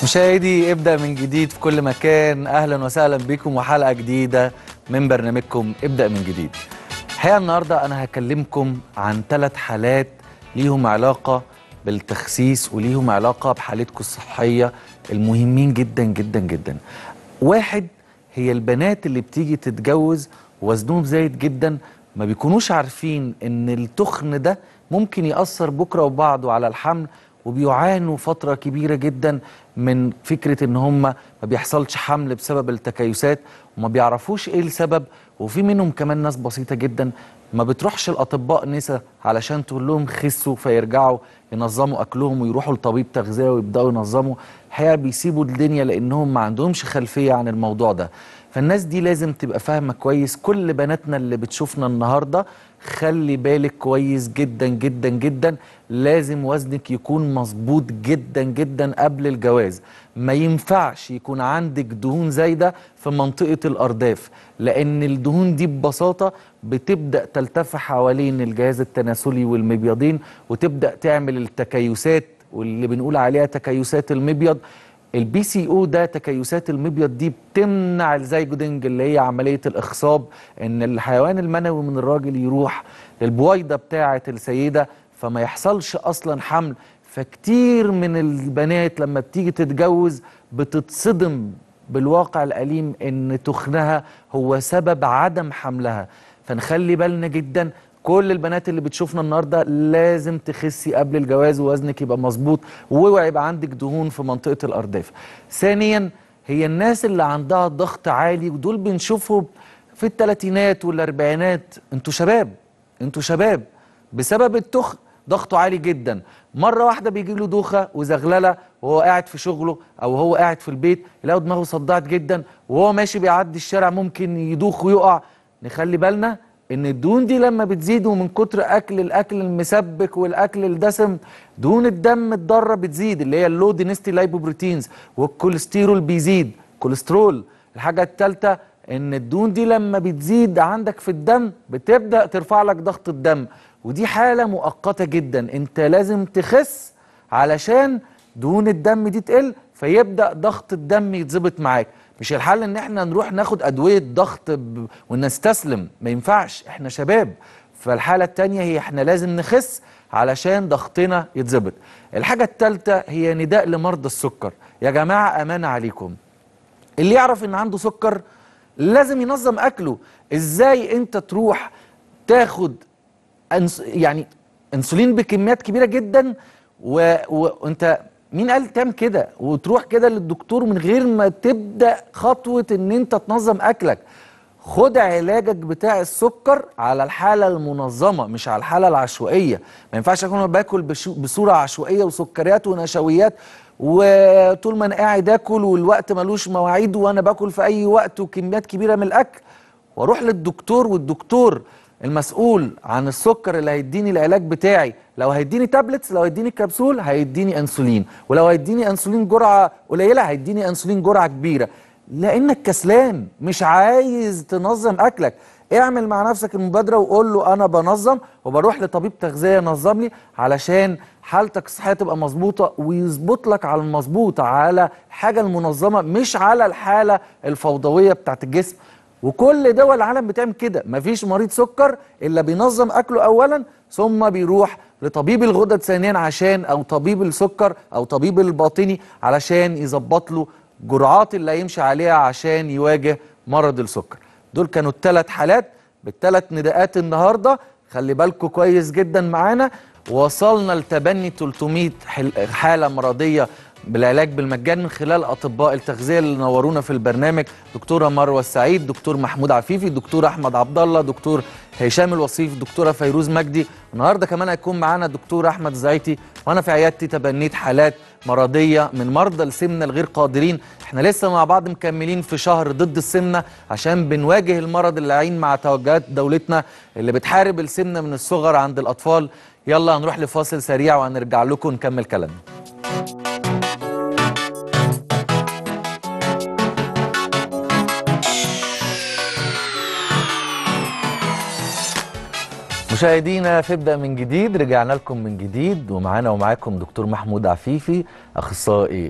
مشاهدي ابدأ من جديد في كل مكان أهلا وسهلا بكم وحلقة جديدة من برنامجكم ابدأ من جديد الحقيقة النهاردة أنا هكلمكم عن ثلاث حالات ليهم علاقة بالتخسيس وليهم علاقة بحالتكم الصحية المهمين جدا جدا جدا واحد هي البنات اللي بتيجي تتجوز وزنهم زايد جدا ما بيكونوش عارفين ان التخن ده ممكن يأثر بكرة وبعده على الحمل وبيعانوا فترة كبيرة جدا من فكرة ان هم ما بيحصلش حمل بسبب التكيسات وما بيعرفوش ايه السبب وفي منهم كمان ناس بسيطة جدا ما بتروحش الأطباء نسا علشان تقول لهم خسوا فيرجعوا ينظموا أكلهم ويروحوا لطبيب تغذية ويبدأوا ينظموا الحقيقة بيسيبوا الدنيا لأنهم ما عندهمش خلفية عن الموضوع ده فالناس دي لازم تبقى فاهمة كويس كل بناتنا اللي بتشوفنا النهاردة خلي بالك كويس جدا جدا جدا لازم وزنك يكون مظبوط جدا جدا قبل الجواز ما ينفعش يكون عندك دهون زايدة في منطقة الأرداف لأن الدهون دي ببساطة بتبدأ تلتف حوالين الجهاز التناسلي والمبيضين وتبدأ تعمل التكيسات واللي بنقول عليها تكيسات المبيض البي سي او ده تكيسات المبيض دي بتمنع الزيجودنج اللي هي عمليه الاخصاب ان الحيوان المنوي من الراجل يروح للبويضه بتاعه السيده فما يحصلش اصلا حمل فكتير من البنات لما بتيجي تتجوز بتتصدم بالواقع الاليم ان تخنها هو سبب عدم حملها فنخلي بالنا جدا كل البنات اللي بتشوفنا النهارده لازم تخسي قبل الجواز ووزنك يبقى مظبوط واوعي يبقى عندك دهون في منطقه الارداف. ثانيا هي الناس اللي عندها ضغط عالي ودول بنشوفهم في الثلاثينات والاربعينات انتوا شباب انتوا شباب بسبب التخن ضغطه عالي جدا مره واحده بيجي له دوخه وزغلله وهو قاعد في شغله او هو قاعد في البيت يلاقوا دماغه صدعت جدا وهو ماشي بيعدي الشارع ممكن يدوخ ويقع نخلي بالنا ان الدهون دي لما بتزيد ومن كتر اكل الاكل المسبك والاكل الدسم دهون الدم الضاره بتزيد اللي هي اللو دينستي لايبوبروتينز والكوليسترول بيزيد كوليسترول الحاجه الثالثه ان الدهون دي لما بتزيد عندك في الدم بتبدا ترفع لك ضغط الدم ودي حاله مؤقته جدا انت لازم تخس علشان دهون الدم دي تقل فيبدا ضغط الدم يتظبط معاك مش الحل ان احنا نروح ناخد ادويه ضغط ب... ونستسلم ما ينفعش احنا شباب فالحاله الثانيه هي احنا لازم نخس علشان ضغطنا يتظبط الحاجه الثالثه هي نداء لمرضى السكر يا جماعه امانه عليكم اللي يعرف ان عنده سكر لازم ينظم اكله ازاي انت تروح تاخد أنس... يعني انسولين بكميات كبيره جدا و... وانت مين قال تعمل كده وتروح كده للدكتور من غير ما تبدا خطوه ان انت تنظم اكلك خد علاجك بتاع السكر على الحاله المنظمه مش على الحاله العشوائيه ما ينفعش اكون باكل بصوره عشوائيه وسكريات ونشويات وطول ما انا قاعد اكل والوقت ملوش مواعيد وانا باكل في اي وقت وكميات كبيره من الاكل واروح للدكتور والدكتور المسؤول عن السكر اللي هيديني العلاج بتاعي لو هيديني تابلتس لو هيديني كبسول هيديني انسولين ولو هيديني انسولين جرعه قليله هيديني انسولين جرعه كبيره لانك كسلان مش عايز تنظم اكلك اعمل مع نفسك المبادره وقول له انا بنظم وبروح لطبيب تغذيه ينظم لي علشان حالتك الصحيه تبقى مظبوطه ويظبط لك على المظبوط على الحاجه المنظمه مش على الحاله الفوضويه بتاعت الجسم وكل دول العالم بتعمل كده مفيش مريض سكر الا بينظم اكله اولا ثم بيروح لطبيب الغدد ثانيا عشان او طبيب السكر او طبيب الباطني علشان يظبط له جرعات اللي هيمشي عليها عشان يواجه مرض السكر دول كانوا الثلاث حالات بالثلاث نداءات النهارده خلي بالكم كويس جدا معانا وصلنا لتبني 300 حاله مرضيه بالعلاج بالمجان من خلال اطباء التغذيه اللي نورونا في البرنامج دكتوره مروه السعيد دكتور محمود عفيفي دكتور احمد عبد الله دكتور هشام الوصيف دكتوره فيروز مجدي النهارده كمان هيكون معانا دكتور احمد زعيتي وانا في عيادتي تبنيت حالات مرضيه من مرضى السمنه الغير قادرين احنا لسه مع بعض مكملين في شهر ضد السمنه عشان بنواجه المرض اللعين مع توجهات دولتنا اللي بتحارب السمنه من الصغر عند الاطفال يلا هنروح لفاصل سريع وهنرجع لكم نكمل كلامنا مشاهدينا في ابدا من جديد رجعنا لكم من جديد ومعانا ومعاكم دكتور محمود عفيفي اخصائي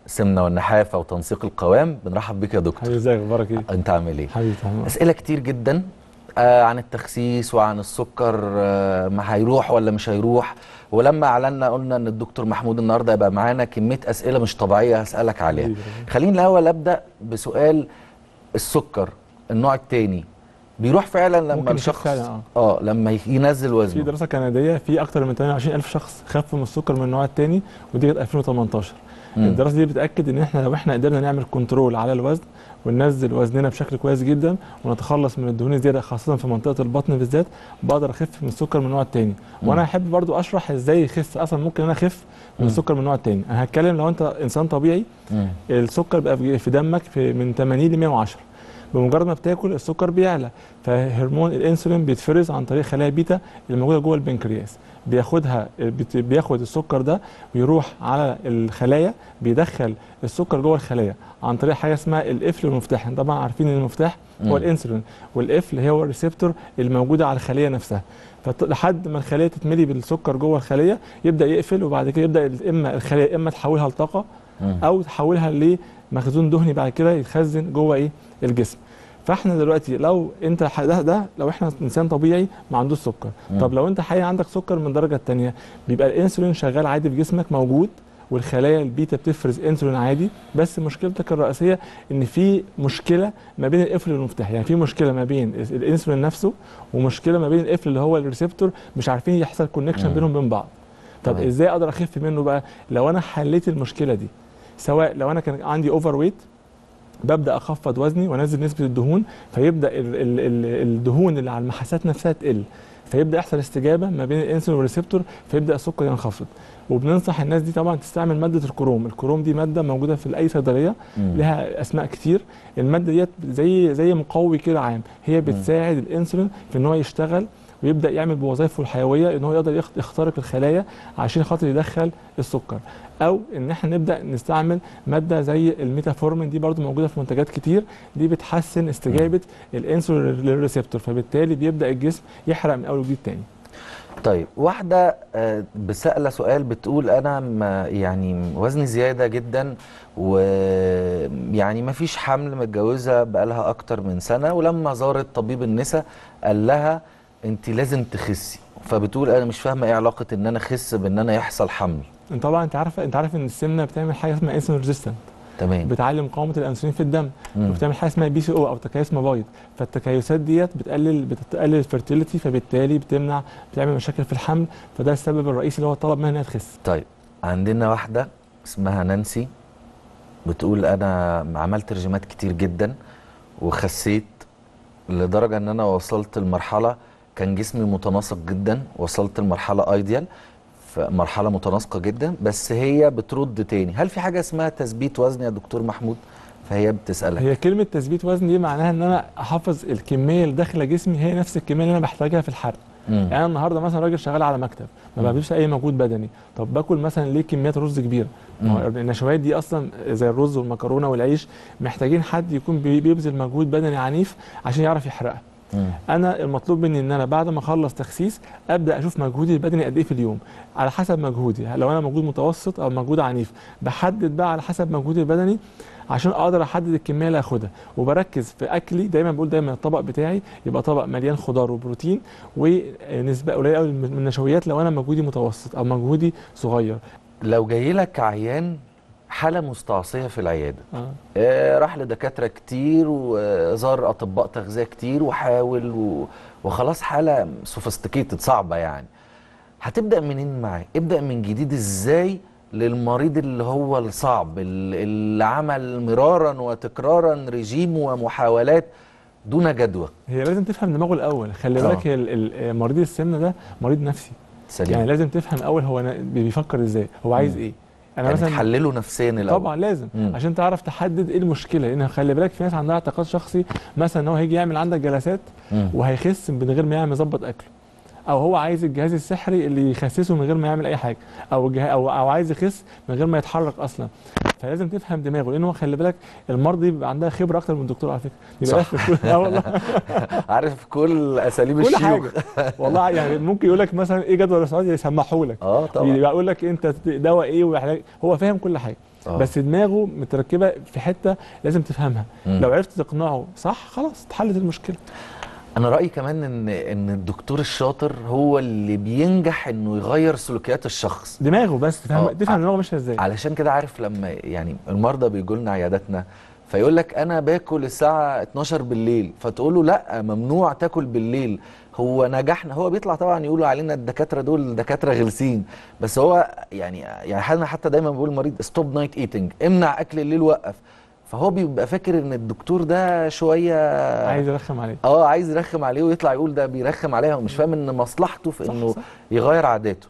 السمنه والنحافه وتنسيق القوام بنرحب بك يا دكتور حبيبي ازيك اخبارك ايه انت عامل ايه حبيبي تمام اسئله كتير جدا آه عن التخسيس وعن السكر آه ما هيروح ولا مش هيروح ولما اعلنا قلنا ان الدكتور محمود النهارده يبقى معانا كميه اسئله مش طبيعيه هسالك عليها حبيبي. خليني الاول ابدا بسؤال السكر النوع الثاني بيروح فعلا لما ممكن يخف الشخص فعلا، آه. اه لما ينزل في وزنه دراسه كنديه في اكتر من 28000 شخص خفوا من السكر من النوع الثاني ودي كانت 2018 مم. الدراسه دي بتاكد ان احنا لو احنا قدرنا نعمل كنترول على الوزن وننزل وزننا بشكل كويس جدا ونتخلص من الدهون الزياده خاصه في منطقه البطن بالذات بقدر اخف من السكر من النوع الثاني وانا هحب برضو اشرح ازاي يخف اصلا ممكن انا اخف من مم. السكر من النوع الثاني انا هتكلم لو انت انسان طبيعي مم. السكر بقى في في دمك في من 80 ل 110 بمجرد ما بتاكل السكر بيعلى فهرمون الانسولين بيتفرز عن طريق خلايا بيتا اللي موجوده جوه البنكرياس بياخدها بت- بياخد السكر ده ويروح على الخلايا بيدخل السكر جوه الخلايا عن طريق حاجه اسمها القفل والمفتاح إحنا طبعا عارفين ان المفتاح مم. هو الانسولين والقفل هو الريسبتور الموجوده على الخليه نفسها فلحد ما الخليه تتملي بالسكر جوه الخليه يبدا يقفل وبعد كده يبدا ال- اما الخليه اما تحولها لطاقه مم. او تحولها لمخزون دهني بعد كده يتخزن جوه ايه الجسم فاحنا دلوقتي لو انت ح- ده, ده لو احنا انسان طبيعي ما عندوش سكر مم. طب لو انت حقيقي عندك سكر من الدرجه الثانيه بيبقى الانسولين شغال عادي في جسمك موجود والخلايا البيتا بتفرز انسولين عادي بس مشكلتك الرئيسيه ان في مشكله ما بين القفل والمفتاح يعني في مشكله ما بين الانسولين نفسه ومشكله ما بين القفل اللي هو الريسبتور مش عارفين يحصل كونكشن مم. بينهم وبين بعض طب تمام. ازاي اقدر اخف منه بقى لو انا حليت المشكله دي سواء لو انا كان عندي اوفر ويت ببدا اخفض وزني وانزل نسبه الدهون فيبدا ال ال ال الدهون اللي على المحاسات نفسها تقل فيبدا يحصل استجابه ما بين الانسولين والريسبتور فيبدا السكر ينخفض وبننصح الناس دي طبعا تستعمل ماده الكروم الكروم دي ماده موجوده في اي صيدليه مم. لها اسماء كتير الماده ديت زي زي مقوي كده عام هي بتساعد الانسولين في ان هو يشتغل ويبدا يعمل بوظائفه الحيويه ان هو يقدر يخ- يخترق الخلايا عشان خاطر يدخل السكر او ان احنا نبدا نستعمل ماده زي الميتافورمين دي برضو موجوده في منتجات كتير دي بتحسن استجابه الانسولين للريسبتور فبالتالي بيبدا الجسم يحرق من اول وجديد تاني طيب واحدة آه، بسألة سؤال بتقول أنا ما يعني وزني زيادة جدا ويعني ما فيش حمل متجوزة بقالها أكتر من سنة ولما زارت طبيب النساء قال لها أنت لازم تخسي فبتقول أنا مش فاهمة إيه علاقة إن أنا أخس بإن أنا يحصل حمل طبعا انت عارف انت عارف ان السمنه بتعمل حاجه اسمها انسولين ريزيستنت تمام بتعلي مقاومه الانسولين في الدم مم. وبتعمل حاجه اسمها بي سي او او تكيس مبايض فالتكيسات ديت بتقلل بتقلل الفيرتيليتي فبالتالي بتمنع بتعمل مشاكل في الحمل فده السبب الرئيسي اللي هو طلب منها انها تخس طيب عندنا واحدة اسمها نانسي بتقول أنا عملت رجيمات كتير جدا وخسيت لدرجة إن أنا وصلت لمرحلة كان جسمي متناسق جدا وصلت لمرحلة أيديال مرحلة متناسقة جدا بس هي بترد تاني هل في حاجة اسمها تثبيت وزن يا دكتور محمود فهي بتسألك هي كلمه تثبيت وزن دي معناها ان انا احافظ الكميه اللي داخله جسمي هي نفس الكميه اللي انا بحتاجها في الحرق مم. يعني أنا النهارده مثلا راجل شغال على مكتب ما مم. بعملش اي مجهود بدني طب باكل مثلا ليه كميات رز كبيره ما هو مم. النشويات دي اصلا زي الرز والمكرونه والعيش محتاجين حد يكون بي- بيبذل مجهود بدني عنيف عشان يعرف يحرقها مم. انا المطلوب مني ان انا بعد ما اخلص تخسيس ابدا اشوف مجهودي البدني قد ايه في اليوم على حسب مجهودي لو انا مجهود متوسط او مجهود عنيف بحدد بقى على حسب مجهودي البدني عشان اقدر احدد الكميه اللي هاخدها وبركز في اكلي دايما بقول دايما الطبق بتاعي يبقى طبق مليان خضار وبروتين ونسبه قليله قوي من النشويات لو انا مجهودي متوسط او مجهودي صغير لو جاي لك عيان حالة مستعصية في العيادة آه. آه، راح لدكاترة كتير وزار أطباء تغذية كتير وحاول و... وخلاص حالة سوفيستيكيتد صعبة يعني هتبدأ منين معاه؟ ابدأ من جديد ازاي للمريض اللي هو الصعب ال- اللي عمل مرارا وتكرارا رجيم ومحاولات دون جدوى هي لازم تفهم دماغه الاول خلي آه. بالك هي ال- ال- مريض السمنه ده مريض نفسي سليم يعني لازم تفهم اول هو نا- بيفكر ازاي هو عايز مم. ايه انا يعني مثلا تحلله نفسيا الأول طبعا لازم مم. عشان تعرف تحدد ايه المشكله لان خلي بالك في ناس عندها اعتقاد شخصي مثلا ان هو هيجي يعمل عندك جلسات مم. وهيخس من غير ما يعمل يظبط اكله او هو عايز الجهاز السحري اللي يخسسه من غير ما يعمل اي حاجه او الجه... او او عايز يخس من غير ما يتحرك اصلا فلازم تفهم دماغه لان هو خلي بالك المرضى بيبقى عندها خبره اكتر من الدكتور على فكره بيبقى صح. في كل اه والله عارف كل أساليب كل الشيوخ حاجه والله يعني ممكن يقول لك مثلا ايه جدول السعودي يسمحوا لك اه طبعا يقول لك انت دواء ايه وعلاج هو فاهم كل حاجه آه. بس دماغه متركبه في حته لازم تفهمها مم. لو عرفت تقنعه صح خلاص اتحلت المشكله انا رايي كمان ان ان الدكتور الشاطر هو اللي بينجح انه يغير سلوكيات الشخص دماغه بس تفهم آه. تفهم دماغه ماشيه ازاي علشان كده عارف لما يعني المرضى بيجوا لنا عياداتنا فيقول لك انا باكل الساعه 12 بالليل فتقول له لا ممنوع تاكل بالليل هو نجحنا هو بيطلع طبعا يقولوا علينا الدكاتره دول دكاتره غلسين بس هو يعني يعني انا حتى دايما بقول للمريض ستوب نايت ايتنج امنع اكل الليل وقف فهو بيبقى فاكر ان الدكتور ده شويه عايز يرخم عليه اه عايز يرخم عليه ويطلع يقول ده بيرخم عليها ومش فاهم ان مصلحته في صح، انه صح. يغير عاداته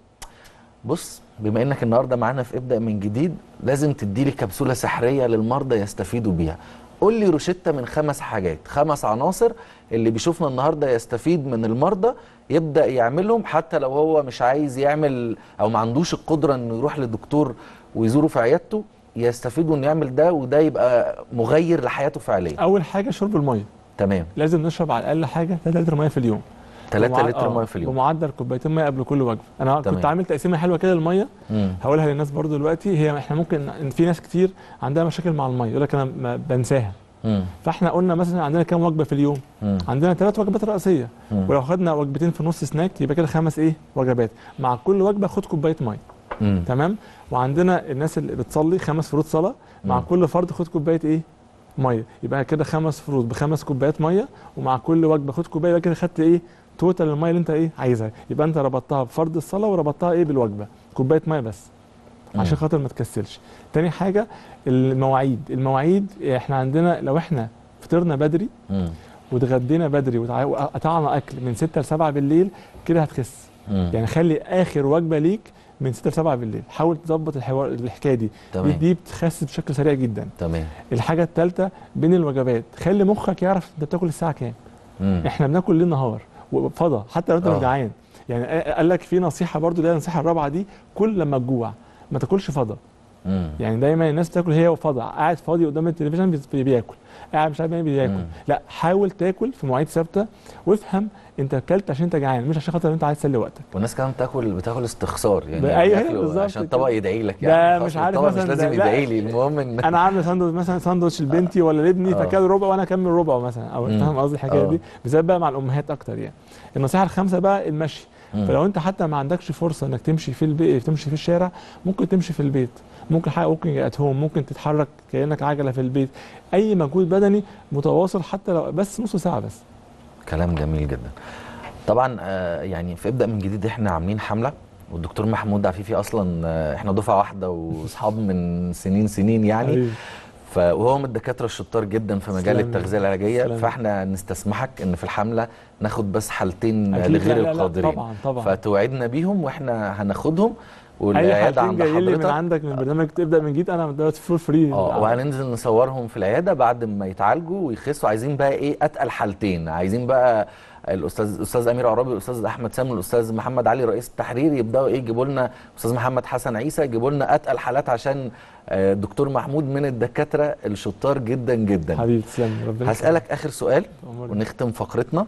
بص بما انك النهارده معانا في ابدا من جديد لازم تدي لي كبسوله سحريه للمرضى يستفيدوا بيها قول لي روشته من خمس حاجات خمس عناصر اللي بيشوفنا النهارده يستفيد من المرضى يبدا يعملهم حتى لو هو مش عايز يعمل او ما عندوش القدره انه يروح لدكتور ويزوره في عيادته يستفيد انه يعمل ده وده يبقى مغير لحياته فعليا اول حاجه شرب الميه تمام لازم نشرب على الاقل حاجه 3 لتر ميه في اليوم 3 بمع- لتر آه، ميه في اليوم بمعدل كوبايتين ميه قبل كل وجبه انا تمام. كنت عامل تقسيمه حلوه كده للميه مم. هقولها للناس برضو دلوقتي هي احنا ممكن إن في ناس كتير عندها مشاكل مع الميه يقول لك انا ما بنساها مم. فاحنا قلنا مثلا عندنا كام وجبه في اليوم مم. عندنا ثلاث وجبات رئيسيه مم. ولو خدنا وجبتين في نص سناك يبقى كده خمس ايه وجبات مع كل وجبه خد كوبايه ميه مم. تمام وعندنا الناس اللي بتصلي خمس فروض صلاه مع مم. كل فرد خد كوبايه ايه ميه يبقى كده خمس فروض بخمس كوبايات ميه ومع كل وجبه خد كوبايه يبقى كده خدت ايه توتال الميه اللي انت ايه عايزها يبقى انت ربطتها بفرض الصلاه وربطتها ايه بالوجبه كوبايه ميه بس عشان مم. خاطر ما تكسلش تاني حاجه المواعيد المواعيد احنا عندنا لو احنا فطرنا بدري مم. واتغدينا بدري وتع- وقطعنا اكل من 6 ل 7 بالليل كده هتخس مم. يعني خلي اخر وجبه ليك من 6 ل 7 بالليل حاول تظبط الحوار الحكايه دي دي, تمام دي بتخس بشكل سريع جدا تمام الحاجه الثالثه بين الوجبات خلي مخك يعرف انت بتاكل الساعه كام مم. احنا بناكل ليل نهار وفضى حتى لو انت آه. مش جعان يعني قال لك في نصيحه برضو اللي هي النصيحه الرابعه دي كل لما تجوع ما تاكلش فضى مم. يعني دايما الناس بتاكل هي وفضى قاعد فاضي قدام التلفزيون بي- بياكل قاعد مش عارف ايه بياكل مم. لا حاول تاكل في مواعيد ثابته وافهم انت اكلت عشان انت جعان مش عشان خاطر انت عايز تسلي وقتك والناس كمان بتاكل بتاكل استخسار يعني بقى- أيوة، بياكلوا بالظبط عشان كده. الطبق يدعي لك ده يعني خلاص مش عارف الطبق مش مثلا لازم ده- لا. يدعي لي المهم ان انا عامل ساندوتش مثلا ساندوتش لبنتي ولا لابني آه. فكل ربع وانا اكمل ربعه مثلا او مم. فاهم قصدي الحكايه آه. دي بالذات بقى مع الامهات اكتر يعني النصيحه الخامسه بقى المشي مم. فلو انت حتى ما عندكش فرصه انك تمشي في البيت تمشي في الشارع ممكن تمشي في البيت ممكن حاجه ممكن ات هوم ممكن تتحرك كانك عجله في البيت اي مجهود بدني متواصل حتى لو بس نص ساعه بس كلام جميل جدا طبعا آه، يعني في ابدا من جديد احنا عاملين حمله والدكتور محمود عفيفي اصلا آه، احنا دفعه واحده واصحاب من سنين سنين يعني أيوة. ف وهو من الدكاتره الشطار جدا في مجال تسلم. التغذيه العلاجيه تسلم. فاحنا نستسمحك ان في الحمله ناخد بس حالتين أكيد لغير لا لا لا القادرين طبعا طبعا فتوعدنا بيهم واحنا هناخدهم اي والعياده حالتين عند جايين لي من حضرتك عندك من برنامج تبدا من جديد انا دلوقتي فور فري اه وهننزل نصورهم في العياده بعد ما يتعالجوا ويخسوا عايزين بقى ايه اتقل حالتين عايزين بقى الاستاذ الاستاذ امير عرابي والاستاذ احمد سامي والاستاذ محمد علي رئيس التحرير يبداوا ايه يجيبوا لنا استاذ محمد حسن عيسى يجيبوا لنا اتقل حالات عشان آه، الدكتور محمود من الدكاتره الشطار جدا جدا حبيبي تسلم ربنا هسالك اخر سؤال يخليك. ونختم فقرتنا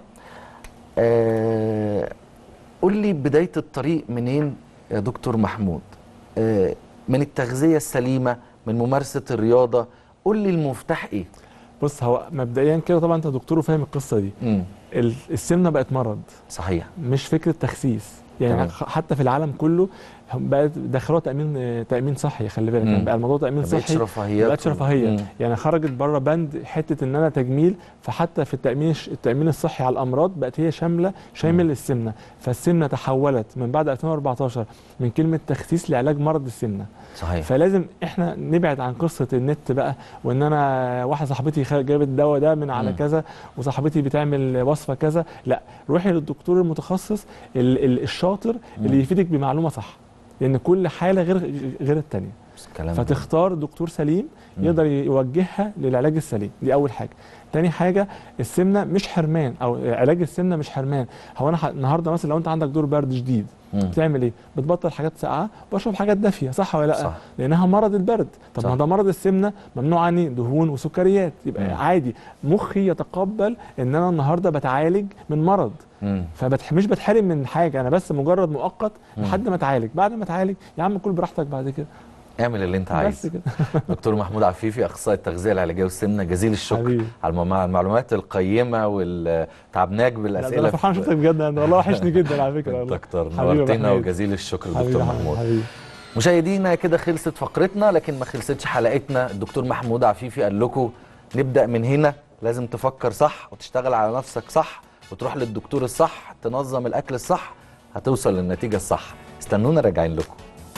آه قول لي بدايه الطريق منين يا دكتور محمود آه من التغذيه السليمه من ممارسه الرياضه قول لي المفتاح ايه بص هو مبدئيا كده طبعا انت دكتور وفاهم القصه دي امم ال- السمنه بقت مرض صحيح مش فكره تخسيس يعني تمام. خ- حتى في العالم كله هم بقى دخلوها تامين آه، تامين صحي خلي بالك مم. يعني بقى الموضوع تامين ما بقتش صحي رفاهيات ما بقتش رفاهيه مم. يعني خرجت بره بند حته ان انا تجميل فحتى في التامين الش- التامين الصحي على الامراض بقت هي شامله شامل للسمنه فالسمنه تحولت من بعد 2014 من كلمه تخسيس لعلاج مرض السمنه صحيح فلازم احنا نبعد عن قصه النت بقى وان انا واحده صاحبتي خ- جابت الدواء ده من على مم. كذا وصاحبتي بتعمل وصفه كذا لا روحي للدكتور المتخصص ال- ال- الشاطر اللي مم. يفيدك بمعلومه صح لان كل حاله غير غير الثانيه كلام فتختار دكتور سليم مم. يقدر يوجهها للعلاج السليم دي اول حاجه تاني حاجه السمنه مش حرمان او علاج السمنه مش حرمان هو انا ح- النهارده مثلا لو انت عندك دور برد شديد مم. بتعمل ايه بتبطل حاجات ساقعه واشرب حاجات دافيه صح ولا لا صح. لانها مرض البرد طب صح. ما ده مرض السمنه ممنوع عني دهون وسكريات يبقى مم. عادي مخي يتقبل ان انا النهارده بتعالج من مرض مم. فمش بتحرم من حاجه انا بس مجرد مؤقت مم. لحد ما اتعالج بعد ما اتعالج يا عم كل براحتك بعد كده اعمل اللي انت بس عايزه كده دكتور محمود عفيفي اخصائي التغذيه العلاجيه والسمنه جزيل الشكر حبيبي. على المع- المعلومات القيمه والتعبناك لا، ده بالاسئله انا فرحان شفتك بجد انا والله وحشني جدا على فكره انت والله اكتر حبيبي يا نورتنا محمود. وجزيل الشكر حبيبي دكتور يا محمود حبيبي مشاهدينا كده خلصت فقرتنا لكن ما خلصتش حلقتنا الدكتور محمود عفيفي قال لكم نبدا من هنا لازم تفكر صح وتشتغل على نفسك صح وتروح للدكتور الصح تنظم الاكل الصح هتوصل للنتيجه الصح استنونا راجعين لكم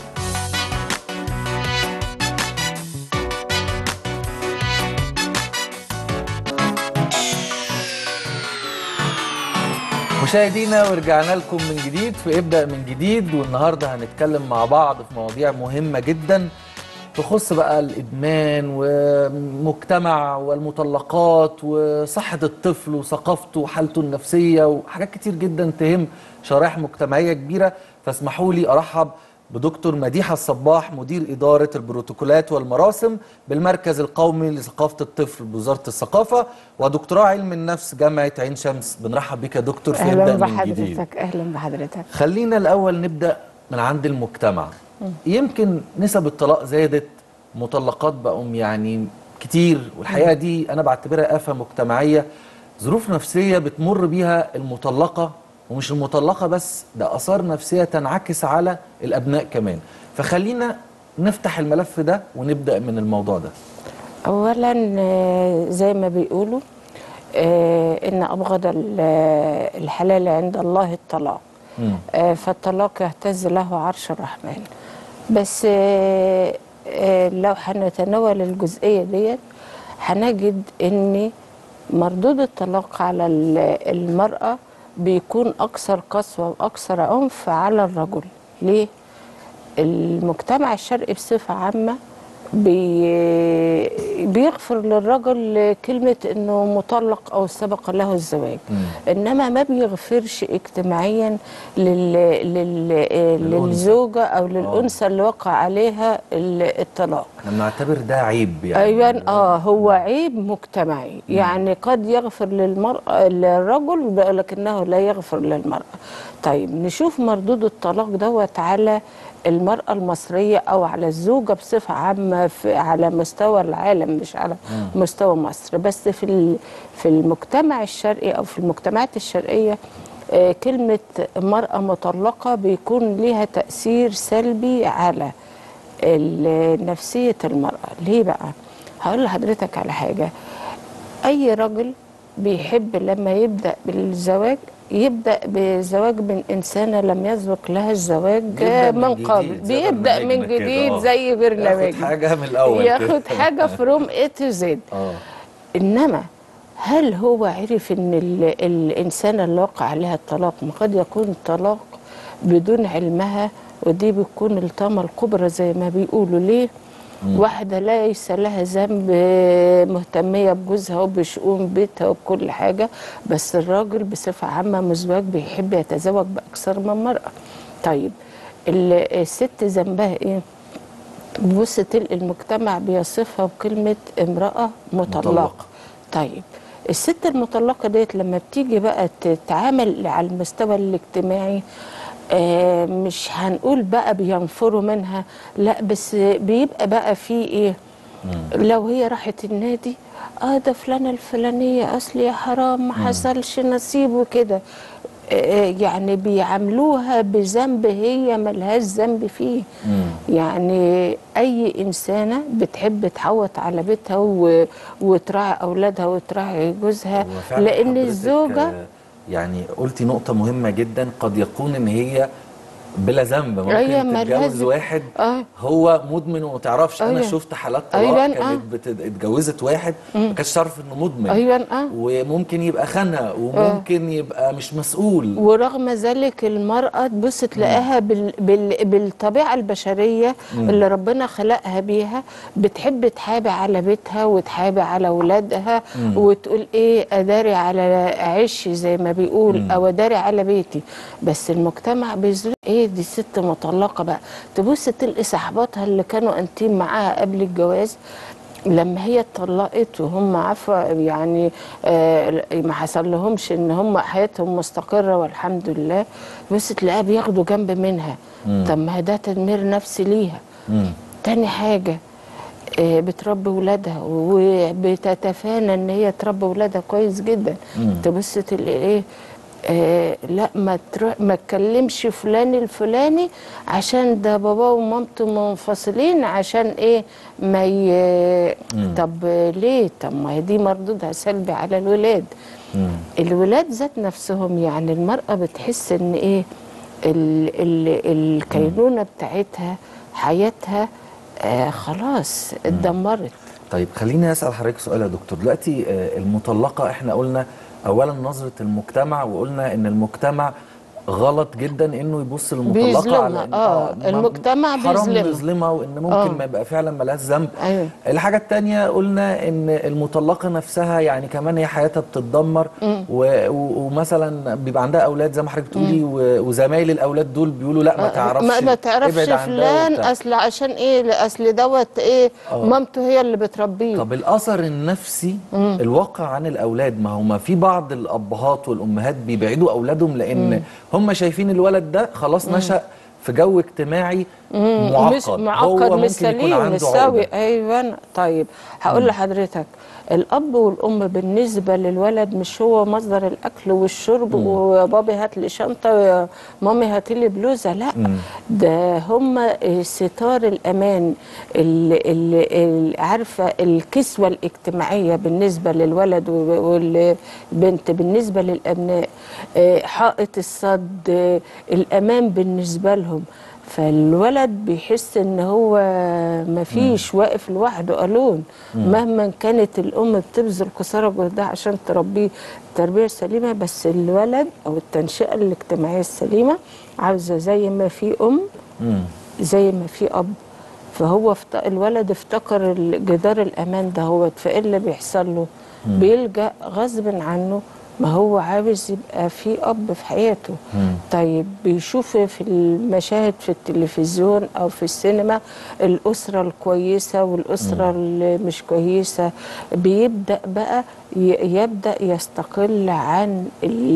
مشاهدينا ورجعنا لكم من جديد في ابدا من جديد والنهارده هنتكلم مع بعض في مواضيع مهمه جدا تخص بقى الادمان ومجتمع والمطلقات وصحه الطفل وثقافته وحالته النفسيه وحاجات كتير جدا تهم شرائح مجتمعيه كبيره فاسمحوا لي ارحب بدكتور مديحه الصباح مدير اداره البروتوكولات والمراسم بالمركز القومي لثقافه الطفل بوزاره الثقافه ودكتوراه علم النفس جامعه عين شمس بنرحب بك يا دكتور في اهلا ابدا من جديد بحضرتك اهلا بحضرتك خلينا الاول نبدا من عند المجتمع يمكن نسب الطلاق زادت مطلقات بقوا يعني كتير والحقيقه دي انا بعتبرها افه مجتمعيه ظروف نفسيه بتمر بيها المطلقه ومش المطلقه بس ده اثار نفسيه تنعكس على الابناء كمان فخلينا نفتح الملف ده ونبدا من الموضوع ده اولا آه، زي ما بيقولوا آه، ان ابغض ال- آه، الحلال عند الله الطلاق مم. آه، فالطلاق يهتز له عرش الرحمن بس آه، آه، لو هنتناول الجزئيه ديت هنجد ان مردود الطلاق على ال- المراه بيكون اكثر قسوه واكثر عنف على الرجل ليه المجتمع الشرقي بصفه عامه بي بيغفر للرجل كلمة انه مطلق او سبق له الزواج انما ما بيغفرش اجتماعيا لل... لل... للزوجة او للانثى اللي وقع عليها ال- الطلاق احنا بنعتبر ده عيب يعني ايوه اه هو عيب مجتمعي يعني قد يغفر للمرأة للرجل لكنه لا يغفر للمرأة طيب نشوف مردود الطلاق دوت على المرأة المصرية أو على الزوجة بصفة عامة في على مستوى العالم مش على مستوى مصر بس في ال- في المجتمع الشرقي أو في المجتمعات الشرقية آه، كلمة مرأة مطلقة بيكون ليها تأثير سلبي على ال- نفسية المرأة ليه بقى؟ هقول لحضرتك على حاجة أي رجل بيحب لما يبدأ بالزواج يبدأ بزواج من إنسانة لم يسبق لها الزواج يبدأ من من جديد، قبل زي بيبدأ برنامجنا من كده، جديد آه. زي برنامج ياخد حاجه من الاول ياخد كده. حاجة فروم A to Z اه انما هل هو عرف ان ال- الانسانه اللي وقع عليها الطلاق ما قد يكون الطلاق بدون علمها ودي بتكون الطامه الكبرى زي ما بيقولوا ليه واحدة ليس لها ذنب مهتمية بجوزها وبشؤون بيتها وبكل حاجة بس الراجل بصفة عامة مزواج بيحب يتزوج بأكثر من مرأة طيب ال- الست ذنبها ايه؟ بص تلقي المجتمع بيصفها بكلمة امرأة مطلقة مطلقة. طيب الست المطلقة ديت لما بتيجي بقى تتعامل على المستوى الاجتماعي آه مش هنقول بقى بينفروا منها لا بس بيبقى بقى في ايه لو هي راحت النادي اه ده فلانة الفلانية اصل يا حرام ما حصلش نصيب وكده آه، يعني بيعاملوها بذنب هي ملهاش ذنب فيه يعني اي انسانه بتحب تحوط على بيتها و... وتراعي اولادها وتراعي جوزها هو فعلا لان حضرتك، الزوجه آه، يعني قلتي نقطة مهمة جدا قد يكون ان هي بلا ذنب ممكن أيوة، ما تتجوز لازم. واحد آه. هو مدمن وما تعرفش انا أيوة. شفت حالات طلاق أيوة، كانت آه. بت- اتجوزت واحد ما كانتش تعرف انه مدمن ايوه اه وممكن يبقى خانها وممكن يبقى مش مسؤول ورغم ذلك المرأة تبص تلاقيها بال... بال... بالطبيعة البشرية اللي ربنا خلقها بيها بتحب تحابي على بيتها وتحابي على أولادها وتقول إيه أداري على عشي زي ما بيقول أو أداري على بيتي بس المجتمع بيظهر إيه دي ست مطلقة بقى تبص تلقي صاحباتها اللي كانوا أنتيم معاها قبل الجواز لما هي اتطلقت وهم عفوا يعني آه ما حصل لهمش ان هم حياتهم مستقره والحمد لله بس تلاقيها بياخدوا جنب منها طب ما ده تدمير نفسي ليها مم. تاني حاجة آه، بتربي ولادها وبتتفانى ان هي تربي ولادها كويس جدا مم. تبص تلاقي ايه آه لا ما تروح ما تكلمش فلان الفلاني عشان ده باباه ومامته منفصلين عشان ايه ما ي... طب ليه طب ما هي دي مردودها سلبي على الولاد مم. الولاد ذات نفسهم يعني المرأة بتحس ان ايه ال ال الكينونة بتاعتها حياتها آه خلاص اتدمرت طيب خليني اسال حضرتك سؤال يا دكتور دلوقتي آه، المطلقه احنا قلنا اولا نظره المجتمع وقلنا ان المجتمع غلط جدا انه يبص للمطلقه بيظلمها، على إن- آه، ما- المجتمع حرام بيظلمها. يظلمها وان ممكن آه. ما يبقى فعلا ملهاش ذنب أيوة. الحاجه الثانيه قلنا ان المطلقه نفسها يعني كمان هي حياتها بتتدمر و- و- ومثلا بيبقى عندها اولاد زي ما حضرتك بتقولي و- وزمايل الاولاد دول بيقولوا لا ما تعرفش ما, ما تعرفش ابعد عن ده فلان وبتاع. اصل عشان ايه لا، اصل دوت ايه آه. مامته هي اللي بتربيه طب الاثر النفسي الواقع عن الاولاد ما هما في بعض الابهات والامهات بيبعدوا اولادهم لان هم شايفين الولد ده خلاص نشا في جو اجتماعي معقد مش معقد هو مش ممكن يكون سليم عنده مش سوي عقدة. ايوه طيب هقول لحضرتك الاب والام بالنسبه للولد مش هو مصدر الاكل والشرب وبابي هات لي شنطه مامي هات لي بلوزه لا ده هم ستار الامان اللي, اللي, اللي عارفه الكسوه الاجتماعيه بالنسبه للولد والبنت بالنسبه للابناء آه، حائط الصد آه، الامان بالنسبه لهم فالولد بيحس ان هو مفيش واقف لوحده الون مهما كانت الام بتبذل قصارى جهدها عشان تربيه التربيه السليمه بس الولد او التنشئه الاجتماعيه السليمه عاوزه زي ما في ام مم. زي ما في اب فهو افت... الولد افتكر ال- جدار الامان ده هو فايه اللي بيحصل له بيلجا غصب عنه ما هو عاوز يبقى في اب في حياته طيب بيشوف في المشاهد في التلفزيون او في السينما الاسره الكويسه والاسره اللي مش كويسه بيبدا بقى ي- يبدا يستقل عن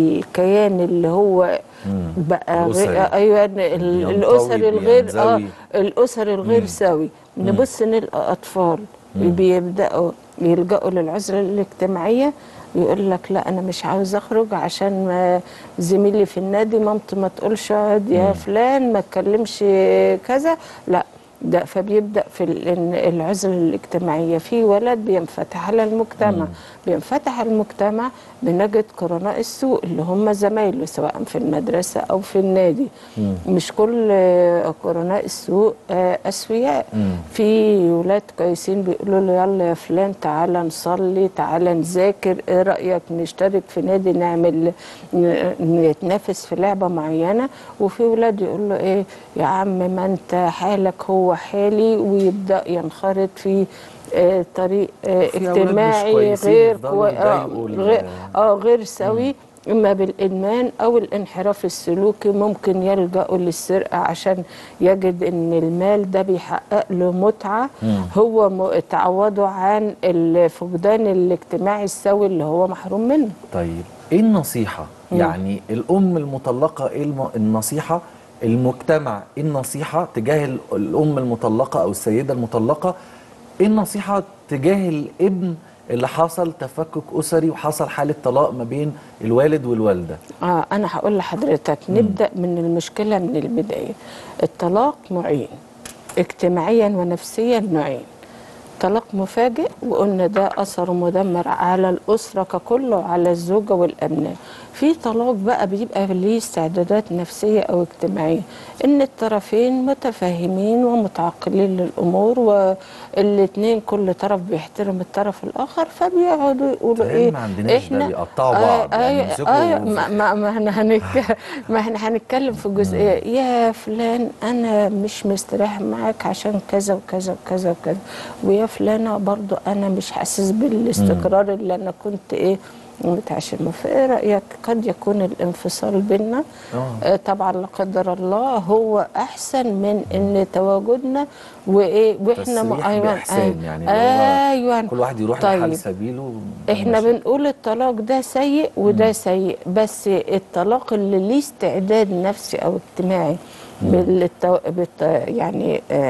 الكيان اللي هو بقى الأسري. غير ايوه ال- ينطوي، الاسر الغير اه بينزوي. الاسر الغير سوي نبص نلقى اطفال بيبداوا يلجأوا للعزله الاجتماعيه يقول لك لا انا مش عاوز اخرج عشان ما زميلي في النادي مامته ما تقولش اقعد يا فلان ما تكلمش كذا لا ده فبيبدا في ال- إن العزله الاجتماعيه في ولد بينفتح على المجتمع بينفتح على المجتمع بنجد قرناء السوء اللي هم زمايله سواء في المدرسه او في النادي مش كل آه، قرناء السوء آه، اسوياء في ولاد كويسين بيقولوا له يلا يا فلان تعالى نصلي تعالى نذاكر ايه رايك نشترك في نادي نعمل ن- نتنافس في لعبه معينه وفي ولاد يقول له ايه يا عم ما انت حالك هو حالي ويبدا ينخرط في آه، طريق آه، في أولاد مش اجتماعي كويسين غير يفضلوا كوي- آه، يضايقوا ال- غير اه غير سوي اما بالادمان او الانحراف السلوكي ممكن يلجأوا للسرقه عشان يجد ان المال ده بيحقق له متعه هو م- تعوضه عن الفقدان الاجتماعي السوي اللي هو محروم منه طيب ايه النصيحة؟ يعني الأم المطلقة ايه الم... النصيحة؟ المجتمع ايه النصيحة تجاه ال- الأم المطلقة أو السيدة المطلقة؟ ايه النصيحة تجاه الابن اللي حصل تفكك أسري وحصل حالة طلاق ما بين الوالد والوالدة؟ اه انا هقول لحضرتك نبدا من المشكله من البدايه الطلاق نوعين اجتماعيا ونفسيا نوعين طلاق مفاجئ وقلنا ده اثره مدمر على الاسره ككل وعلى الزوجه والابناء في طلاق بقى بيبقى ليه استعدادات نفسيه او اجتماعيه ان الطرفين متفاهمين ومتعقلين للامور والاثنين كل طرف بيحترم الطرف الاخر فبيقعدوا يقولوا تهيألي ايه ما عندناش ده، بيقطعوا بعض، يعني آه يمسكوا آه في- ما, ما, ما احنا هنك... ما احنا هنتكلم في جزئيه يا فلان انا مش مستريح معاك عشان كذا وكذا وكذا وكذا ويا فلانه برضو انا مش حاسس بالاستقرار اللي انا كنت ايه متعشمه فايه رايك قد يكون الانفصال بينا آه. آه طبعا لا قدر الله هو احسن من ان تواجدنا وايه واحنا م- تسريح بإحسان يعني اللي هو ايوه كل واحد يروح طيب. لحال سبيله احنا ماشي. بنقول الطلاق ده سيء وده سيء بس الطلاق اللي ليه استعداد نفسي او اجتماعي بالتو... بالت... يعني آه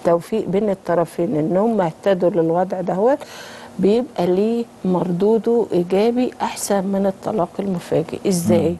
توفيق بين الطرفين ان هم اهتدوا للوضع دهوت بيبقى ليه مردوده ايجابي احسن من الطلاق المفاجئ ازاي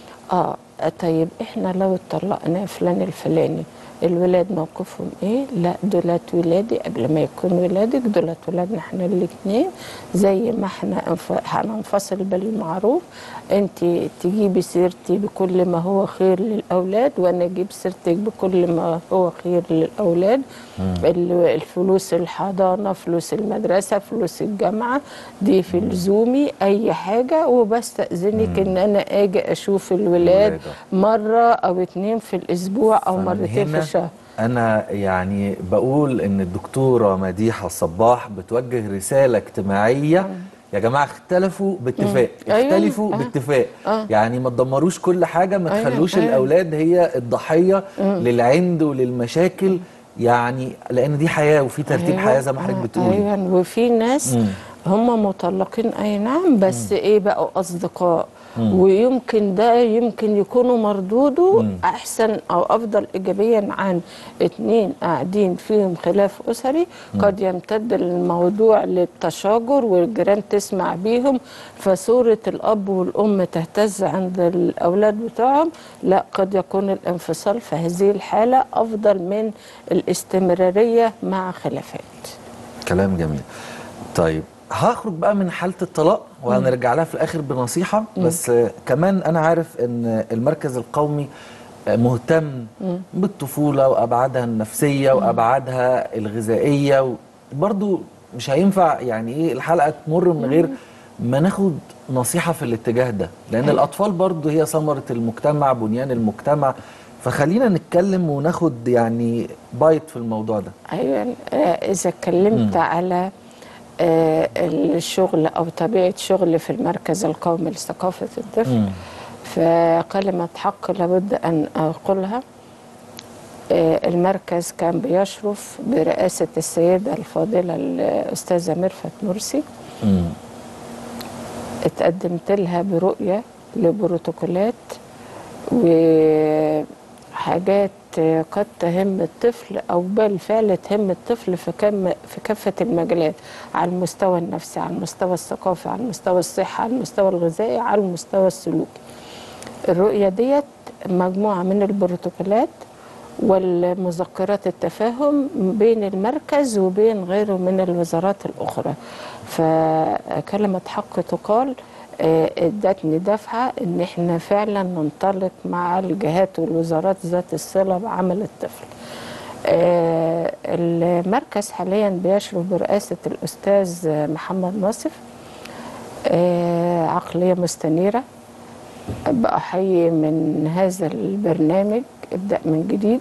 اه طيب احنا لو اتطلقنا فلان الفلاني الولاد موقفهم ايه لا دولت ولادي قبل ما يكون ولادك دولت ولادنا احنا الاثنين زي ما احنا انف- هننفصل بالمعروف انت تجيبي سيرتي بكل ما هو خير للاولاد وانا اجيب سيرتك بكل ما هو خير للاولاد ال- الفلوس الحضانه فلوس المدرسه فلوس الجامعه دي في لزومي اي حاجه وبستاذنك ان انا اجي اشوف الولاد الولاد، مره او اتنين في الاسبوع او فمن مرتين في هنا الشهر انا يعني بقول ان الدكتوره مديحه الصباح بتوجه رساله اجتماعيه يا جماعه اختلفوا باتفاق أيوة، اختلفوا آه. باتفاق آه. يعني ما تدمروش كل حاجه ما أيوة، تخلوش أيوة. الاولاد هي الضحيه للعند وللمشاكل يعني لان دي حياه وفي ترتيب أيوة، حياه زي ما حضرتك آه، بتقولي ايوه وفي ناس مم. هم مطلقين اي نعم بس ايه بقوا اصدقاء ويمكن ده يمكن يكونوا مردوده احسن او افضل ايجابيا عن اتنين قاعدين فيهم خلاف اسري قد يمتد الموضوع للتشاجر والجيران تسمع بيهم فصوره الاب والام تهتز عند الاولاد بتوعهم لا قد يكون الانفصال في هذه الحاله افضل من الاستمراريه مع خلافات كلام جميل طيب هخرج بقى من حالة الطلاق وهنرجع لها في الآخر بنصيحة بس آه، كمان أنا عارف إن المركز القومي آه، مهتم بالطفولة وأبعادها النفسية وأبعادها الغذائية برضو مش هينفع يعني إيه الحلقة تمر من غير ما ناخد نصيحة في الاتجاه ده لأن الأطفال برضو هي ثمرة المجتمع بنيان المجتمع فخلينا نتكلم وناخد يعني بايت في الموضوع ده ايوه آه، اذا اتكلمت على آه، الشغل او طبيعه شغل في المركز القومي لثقافه الطفل مم. فكلمه حق لابد ان اقولها آه، المركز كان بيشرف برئاسه السيده الفاضله الاستاذه ميرفت مرسي مم. اتقدمت لها برؤية لبروتوكولات وحاجات قد تهم الطفل أو بالفعل تهم الطفل في, كم في كافة المجالات على المستوى النفسي على المستوى الثقافي على المستوى الصحي على المستوى الغذائي على المستوى السلوكي الرؤية ديت مجموعة من البروتوكولات والمذكرات التفاهم بين المركز وبين غيره من الوزارات الأخرى فكلمة حق تقال آه، ادتني دفعة ان احنا فعلا ننطلق مع الجهات والوزارات ذات الصلة بعمل الطفل آه، المركز حاليا بيشرف برئاسة الأستاذ محمد ناصف آه، عقلية مستنيرة بأحيي من هذا البرنامج ابدأ من جديد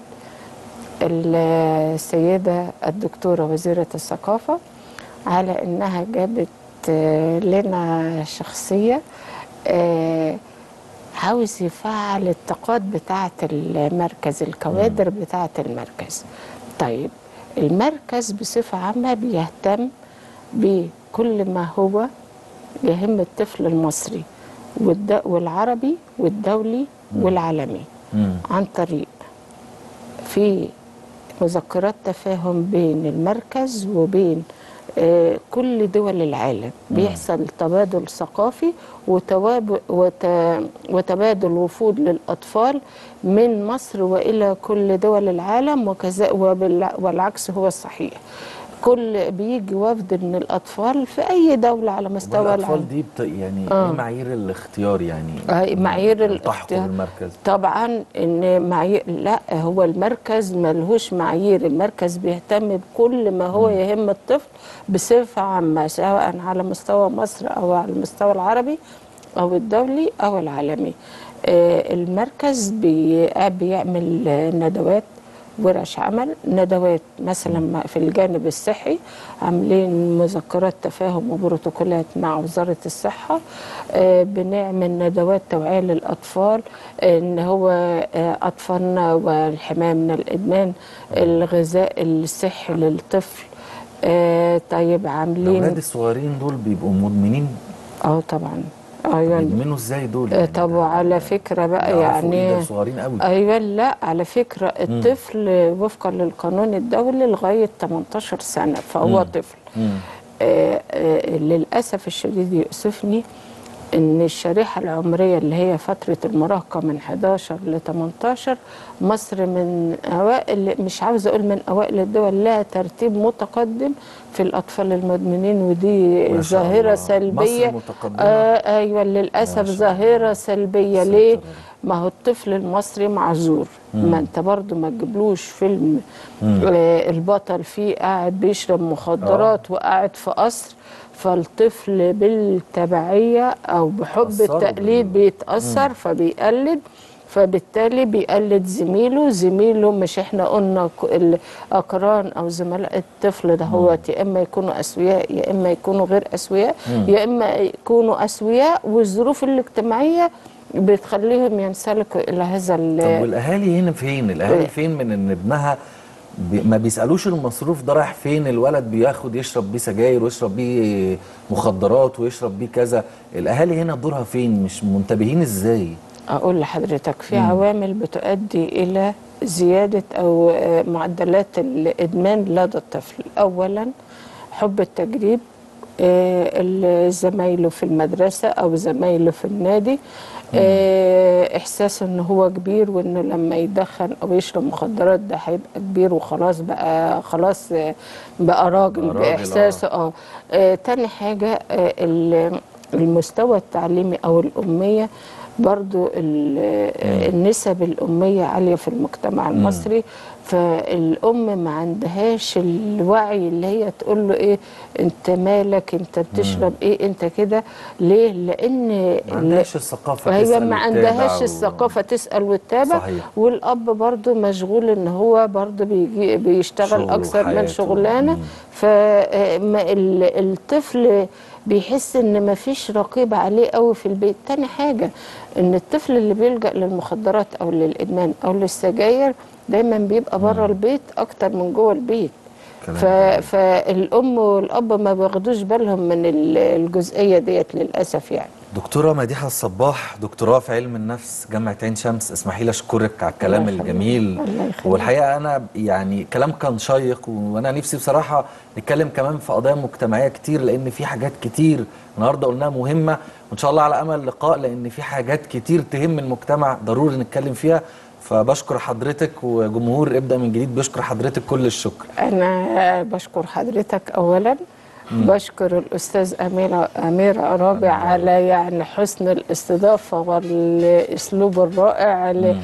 السيدة الدكتورة وزيرة الثقافة على إنها جابت آه، لنا شخصية آه، عاوز يفعل الطاقات بتاعة المركز الكوادر بتاعة المركز طيب المركز بصفة عامة بيهتم بكل ما هو يهم الطفل المصري والد- والعربي والدولي والعالمي مم. عن طريق في مذكرات تفاهم بين المركز وبين آه، كل دول العالم بيحصل تبادل ثقافي وتواب- وت- وتبادل وفود للأطفال من مصر وإلى كل دول العالم وكذا وبالع- والعكس هو الصحيح كل بيجي وفد من الأطفال في أي دولة على مستوى العالم الأطفال دي بت... يعني آه. ايه معايير الاختيار يعني آه، معايير يلتحقوا الاختيار. بالمركز طبعا ان معايير لا هو المركز ملهوش معايير المركز بيهتم بكل ما هو يهم الطفل بصفه عامه سواء على مستوى مصر او على المستوى العربي او الدولي او العالمي آه، المركز بي- بيعمل آه، ندوات ورش عمل ندوات مثلا مع- في الجانب الصحي عاملين مذكرات تفاهم وبروتوكولات مع وزارة الصحة آه، بنعمل ندوات توعية للأطفال إن هو آه، أطفالنا والحماية من الإدمان الغذاء الصحي للطفل آه، طيب عاملين الأولاد الصغيرين دول بيبقوا مدمنين اه طبعا ايوه يدمنوا ازاي دول آه، يعني طب وعلى فكره بقى يعرفوا إيه يعني ده صغيرين قوي ايوه لا على فكره الطفل وفقا للقانون الدولي لغايه 18 سنه فهو طفل مم. آه آه للاسف الشديد يؤسفني ان الشريحه العمريه اللي هي فتره المراهقه من 11 ل 18 مصر من اوائل مش عاوزه اقول من اوائل الدول لها ترتيب متقدم في الاطفال المدمنين ودي ما شاء ظاهره الله. سلبيه مصر متقدمة. آه ايوه للاسف ما شاء ظاهره سلبيه ساتر ليه يا رب. ما هو الطفل المصري معذور ما انت برضو ما تجيبلوش فيلم آه البطل فيه قاعد بيشرب مخدرات وقاعد في قصر فالطفل بالتبعية أو بحب أثره التقليد بال- بيتأثر فبيقلد فبالتالي بيقلد زميله زميله مش احنا قلنا ك- الأقران أو زملاء الطفل ده هو يا إما يكونوا أسوياء يا إما يكونوا غير أسوياء يا إما يكونوا أسوياء والظروف الاجتماعية بتخليهم ينسلكوا إلى هذا ال- طب والاهالي هنا فين الاهالي إيه. فين من ان ابنها بي ما بيسالوش المصروف ده رايح فين الولد بياخد يشرب بيه سجاير ويشرب بيه مخدرات ويشرب بيه كذا الاهالي هنا دورها فين مش منتبهين ازاي أقول لحضرتك في عوامل بتؤدي إلى زيادة أو آه، معدلات الإدمان لدى الطفل أولا حب التجريب آه، ال- زمايله في المدرسة أو زمايله في النادي آه، إحساس إن هو كبير وإنه لما يدخن أو يشرب مخدرات ده هيبقى كبير وخلاص بقى خلاص آه، بقى راجل بقى راجل، بإحساسه اه آه، تاني حاجة آه، ال- المستوى التعليمي أو الأمية برضو ال- النسب الأمية عالية في المجتمع المصري فالأم ما عندهاش الوعي اللي هي تقول له إيه أنت مالك أنت بتشرب إيه أنت كده ليه لأن ما عندهاش الثقافه هي تسأل ما وتتابع عندهاش و- الثقافة تسأل وتتابع صحيح. والأب برضو مشغول إن هو برضو بيجي بيشتغل شغله أكثر من وحياته. شغلانة مم. فالطفل بيحس ان مفيش رقيب عليه قوي في البيت تاني حاجة ان الطفل اللي بيلجأ للمخدرات او للادمان او للسجاير دايما بيبقى بره البيت اكتر من جوه البيت كلام ف... جميل. فالام والاب ما بياخدوش بالهم من ال- الجزئية ديت للاسف يعني دكتورة مديحة الصباح دكتوراه في علم النفس جامعة عين شمس اسمحي لي اشكرك على الكلام الله يخليك. الجميل الله يخليك. والحقيقة انا يعني كلام كان شيق وانا نفسي بصراحة نتكلم كمان في قضايا مجتمعية كتير لان في حاجات كتير النهارده قلناها مهمة وان شاء الله على امل لقاء لان في حاجات كتير تهم المجتمع ضروري نتكلم فيها فبشكر حضرتك وجمهور ابدا من جديد بشكر حضرتك كل الشكر أنا بشكر حضرتك أولا بشكر الأستاذ أميرة أميرة رابع على يعني حسن الاستضافة والأسلوب الرائع اللي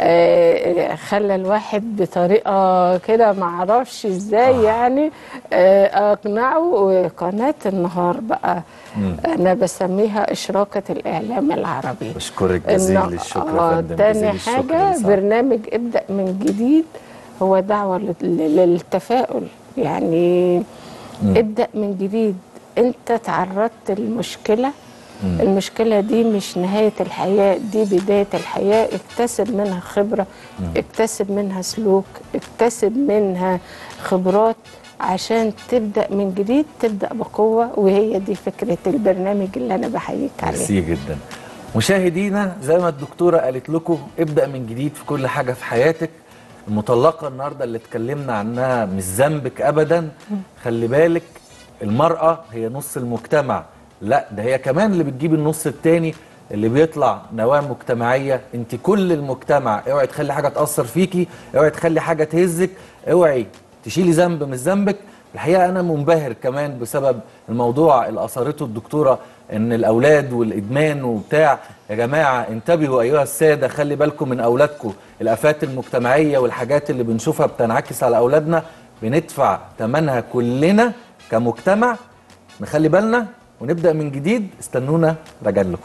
آه، خلى الواحد بطريقة كده معرفش ازاي يعني آه، أقنعه وقناة النهار بقى أنا بسميها إشراقة الإعلام العربي بشكرك جزيل إنه- الشكر آه، يا فندم تاني جزيل الشكر حاجة لسعادتك. برنامج ابدأ من جديد هو دعوة لل- للتفاؤل يعني ابدأ من جديد انت تعرضت لمشكلة المشكلة دي مش نهاية الحياة دي بداية الحياة اكتسب منها خبرة اكتسب منها سلوك اكتسب منها خبرات عشان تبدأ من جديد تبدأ بقوة وهي دي فكرة البرنامج اللي أنا بحييك عليه ميرسي جدا مشاهدينا زي ما الدكتوره قالت لكم ابدا من جديد في كل حاجه في حياتك المطلقه النهارده اللي اتكلمنا عنها مش ذنبك ابدا خلي بالك المراه هي نص المجتمع لا ده هي كمان اللي بتجيب النص التاني اللي بيطلع نواه مجتمعيه انت كل المجتمع اوعي تخلي حاجه تاثر فيكي اوعي تخلي حاجه تهزك اوعي تشيلي ذنب مش ذنبك الحقيقه انا منبهر كمان بسبب الموضوع اللي اثرته الدكتوره ان الاولاد والادمان وبتاع يا جماعه انتبهوا ايها الساده خلي بالكم من اولادكم الافات المجتمعيه والحاجات اللي بنشوفها بتنعكس على اولادنا بندفع ثمنها كلنا كمجتمع نخلي بالنا ونبدا من جديد استنونا راجع لكم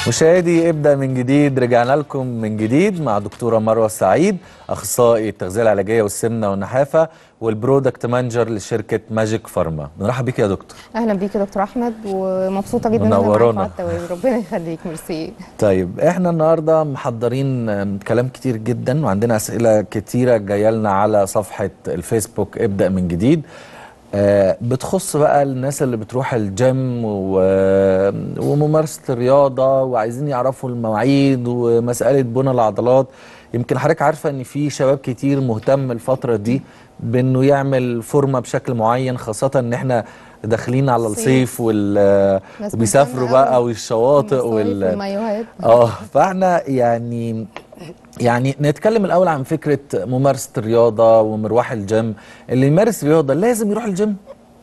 مشاهدي ابدا من جديد رجعنا لكم من جديد مع دكتوره مروه السعيد اخصائي التغذيه العلاجيه والسمنه والنحافه والبرودكت مانجر لشركه ماجيك فارما بنرحب بيك يا دكتور اهلا بيك يا دكتور احمد ومبسوطه جدا ان انا معاك منورانا. على التوازي ربنا يخليك ميرسي طيب احنا النهارده محضرين آم، كلام كتير جدا وعندنا اسئله كتيره جايه لنا على صفحه الفيسبوك ابدا من جديد آه، بتخص بقى الناس اللي بتروح الجيم و- وممارسه الرياضه وعايزين يعرفوا المواعيد ومساله بنى العضلات يمكن حضرتك عارفه ان في شباب كتير مهتم الفتره دي بانه يعمل فورمه بشكل معين خاصه ان احنا داخلين على صيف. الصيف وال ناس وبيسافروا مهتمة بقى أوي والشواطئ المصايف وال والمايوهات اه فاحنا يعني يعني نتكلم الاول عن فكره ممارسه الرياضه ومروح الجيم اللي يمارس رياضه لازم يروح الجيم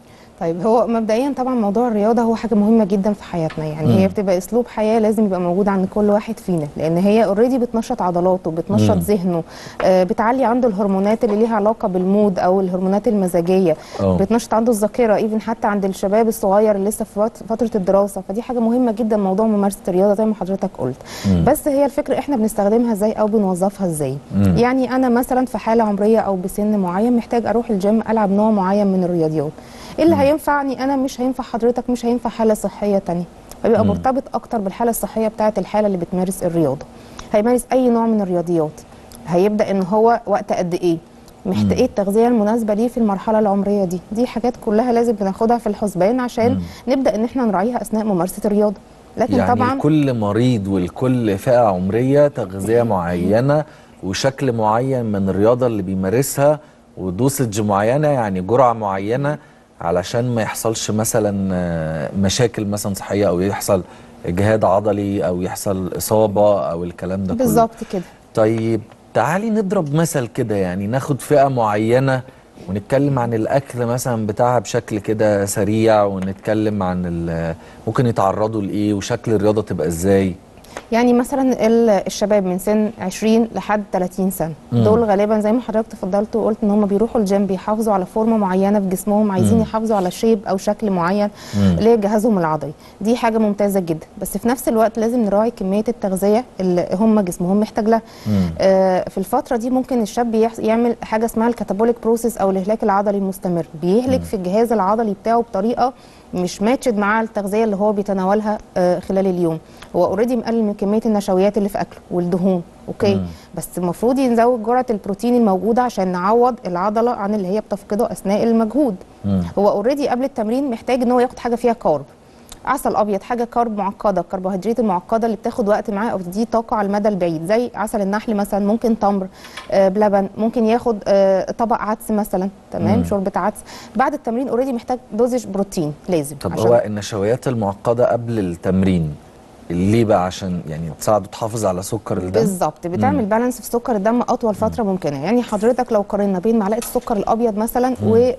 طيب هو مبدئيا طبعا موضوع الرياضه هو حاجه مهمه جدا في حياتنا يعني مم. هي بتبقى اسلوب حياه لازم يبقى موجود عند كل واحد فينا لان هي اوريدي بتنشط عضلاته بتنشط مم. ذهنه آه بتعلي عنده الهرمونات اللي ليها علاقه بالمود او الهرمونات المزاجيه اه بتنشط عنده الذاكره ايفن حتى عند الشباب الصغير اللي لسه في وقت- فتره الدراسه فدي حاجه مهمه جدا موضوع ممارسه الرياضه زي ما حضرتك قلت مم. بس هي الفكره احنا بنستخدمها ازاي او بنوظفها ازاي مم. يعني انا مثلا في حاله عمريه او بسن معين محتاج اروح الجيم العب نوع معين من الرياضيات إيه اللي هينفعني انا مش هينفع حضرتك مش هينفع حاله صحيه تانية فبيبقى مم. مرتبط اكتر بالحاله الصحيه بتاعه الحاله اللي بتمارس الرياضه هيمارس اي نوع من الرياضيات هيبدا ان هو وقت قد ايه محتاج ايه التغذيه المناسبه ليه في المرحله العمريه دي دي حاجات كلها لازم بناخدها في الحسبان عشان مم. نبدا ان احنا نراعيها اثناء ممارسه الرياضه لكن يعني طبعا لكل مريض ولكل فئه عمريه تغذيه معينه وشكل معين من الرياضه اللي بيمارسها ودوسج معينه يعني جرعه معينه علشان ما يحصلش مثلا آه، مشاكل مثلا صحيه او يحصل اجهاد عضلي او يحصل اصابه او الكلام ده كله بالظبط كده طيب تعالي نضرب مثل كده يعني ناخد فئة معينة ونتكلم عن الأكل مثلا بتاعها بشكل كده سريع ونتكلم عن ال- ممكن يتعرضوا لإيه وشكل الرياضة تبقى إزاي يعني مثلا ال- الشباب من سن 20 لحد 30 سنه مم. دول غالبا زي ما حضرتك تفضلت وقلت ان هم بيروحوا الجيم بيحافظوا على فورمه معينه في جسمهم عايزين مم. يحافظوا على شيب او شكل معين مم. لجهازهم العضلي دي حاجه ممتازه جدا بس في نفس الوقت لازم نراعي كميه التغذيه اللي هم جسمهم محتاج لها مم. آه، في الفترة دي ممكن الشاب يحس- يعمل حاجة اسمها الكاتابوليك بروسيس أو الإهلاك العضلي المستمر بيهلك في الجهاز العضلي بتاعه بطريقة مش ماتشد مع التغذية اللي هو بيتناولها آه، خلال اليوم هو اوريدي مقلل من كمية النشويات اللي في أكله والدهون أوكي مم. بس المفروض يزود جرعة البروتين الموجودة عشان نعوض العضلة عن اللي هي بتفقده أثناء المجهود مم. هو اوريدي قبل التمرين محتاج ان هو ياخد حاجه فيها كارب عسل ابيض حاجه كارب معقده الكربوهيدرات المعقده اللي بتاخد وقت معاه او بتديه طاقه على المدى البعيد زي عسل النحل مثلا ممكن تمر آه بلبن ممكن ياخد آه طبق عدس مثلا تمام مم. شوربه عدس بعد التمرين اوريدي محتاج دوزج بروتين لازم طب عشان هو النشويات المعقدة قبل التمرين ليه بقى عشان يعني تساعده تحافظ على سكر الدم بالظبط بتعمل بالانس في سكر الدم اطول فتره ممكنه يعني حضرتك لو قارنا بين معلقه السكر الابيض مثلا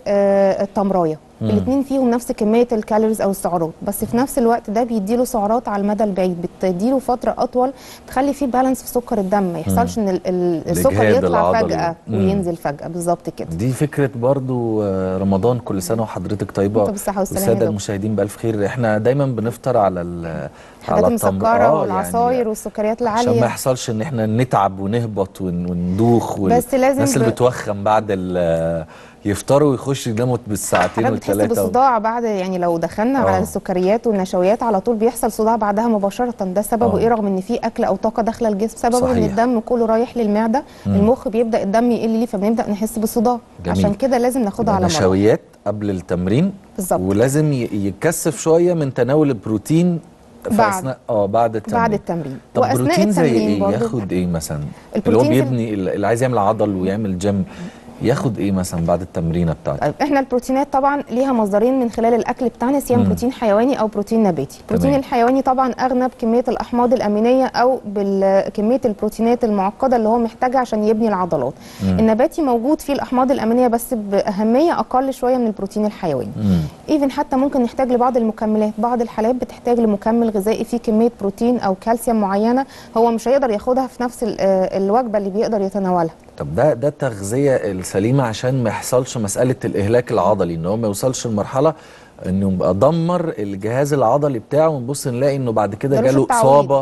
والتمرايه مم. الاثنين فيهم نفس كميه الكالوريز او السعرات بس في نفس الوقت ده بيديله سعرات على المدى البعيد بتديله فتره اطول تخلي فيه بالانس في سكر الدم ما يحصلش ان ال- ال- السكر الإجهاد يطلع العضلي. فجاه مم. وينزل فجاه بالظبط كده دي فكرة برضو آه، رمضان كل سنة وحضرتك طيبة وأنت بالصحة والسلامة يا والسادة دكتور. المشاهدين بألف خير احنا دايما بنفطر على ال الحاجات على التمر. المسكره آه، والعصاير يعني والسكريات عشان ما العاليه يحصلش ان احنا نتعب ونهبط ون- وندوخ وال- بس لازم الناس اللي ب- بتوخم بعد ال- يفطروا ويخشوا يناموا بالساعتين حضرتك بتحس والثلاثه بالصداع بعد يعني لو دخلنا على آه. السكريات والنشويات على طول بيحصل صداع بعدها مباشره ده سببه آه. ايه رغم ان في اكل او طاقه داخله الجسم سببه ان صحيح. الدم كله رايح للمعده مم. المخ بيبدا الدم يقل ليه فبنبدا نحس بالصداع جميل. عشان كده لازم ناخدها على مره نشويات قبل التمرين بالظبط ولازم ي- يتكثف شويه من تناول البروتين في بعد. أثناء- اه بعد التمرين بعد التمرين طب واثناء بروتين زي التمرين ايه برضه ياخد ايه مثلا اللي هو البروتين زي- بيبني اللي عايز يعمل عضل ويعمل جيم ياخد ايه مثلا بعد التمرينه بتاعته طيب احنا البروتينات طبعا ليها مصدرين من خلال الاكل بتاعنا سواء مم. بروتين حيواني او بروتين نباتي البروتين تمام. الحيواني طبعا اغنى بكميه الاحماض الامينيه او بكميه البروتينات المعقده اللي هو محتاجها عشان يبني العضلات مم. النباتي موجود فيه الاحماض الامينيه بس باهميه اقل شويه من البروتين الحيواني مم. ايفن حتى ممكن نحتاج لبعض المكملات بعض الحالات بتحتاج لمكمل غذائي فيه كميه بروتين او كالسيوم معينه هو مش هيقدر ياخدها في نفس ال- آه، الوجبه اللي بيقدر يتناولها طب ده ده التغذيه السليمه عشان ما يحصلش مساله الاهلاك العضلي ان هو ما يوصلش لمرحله انه يبقى دمر الجهاز العضلي بتاعه ونبص نلاقي انه بعد كده ملوش جاله التعويض. اصابه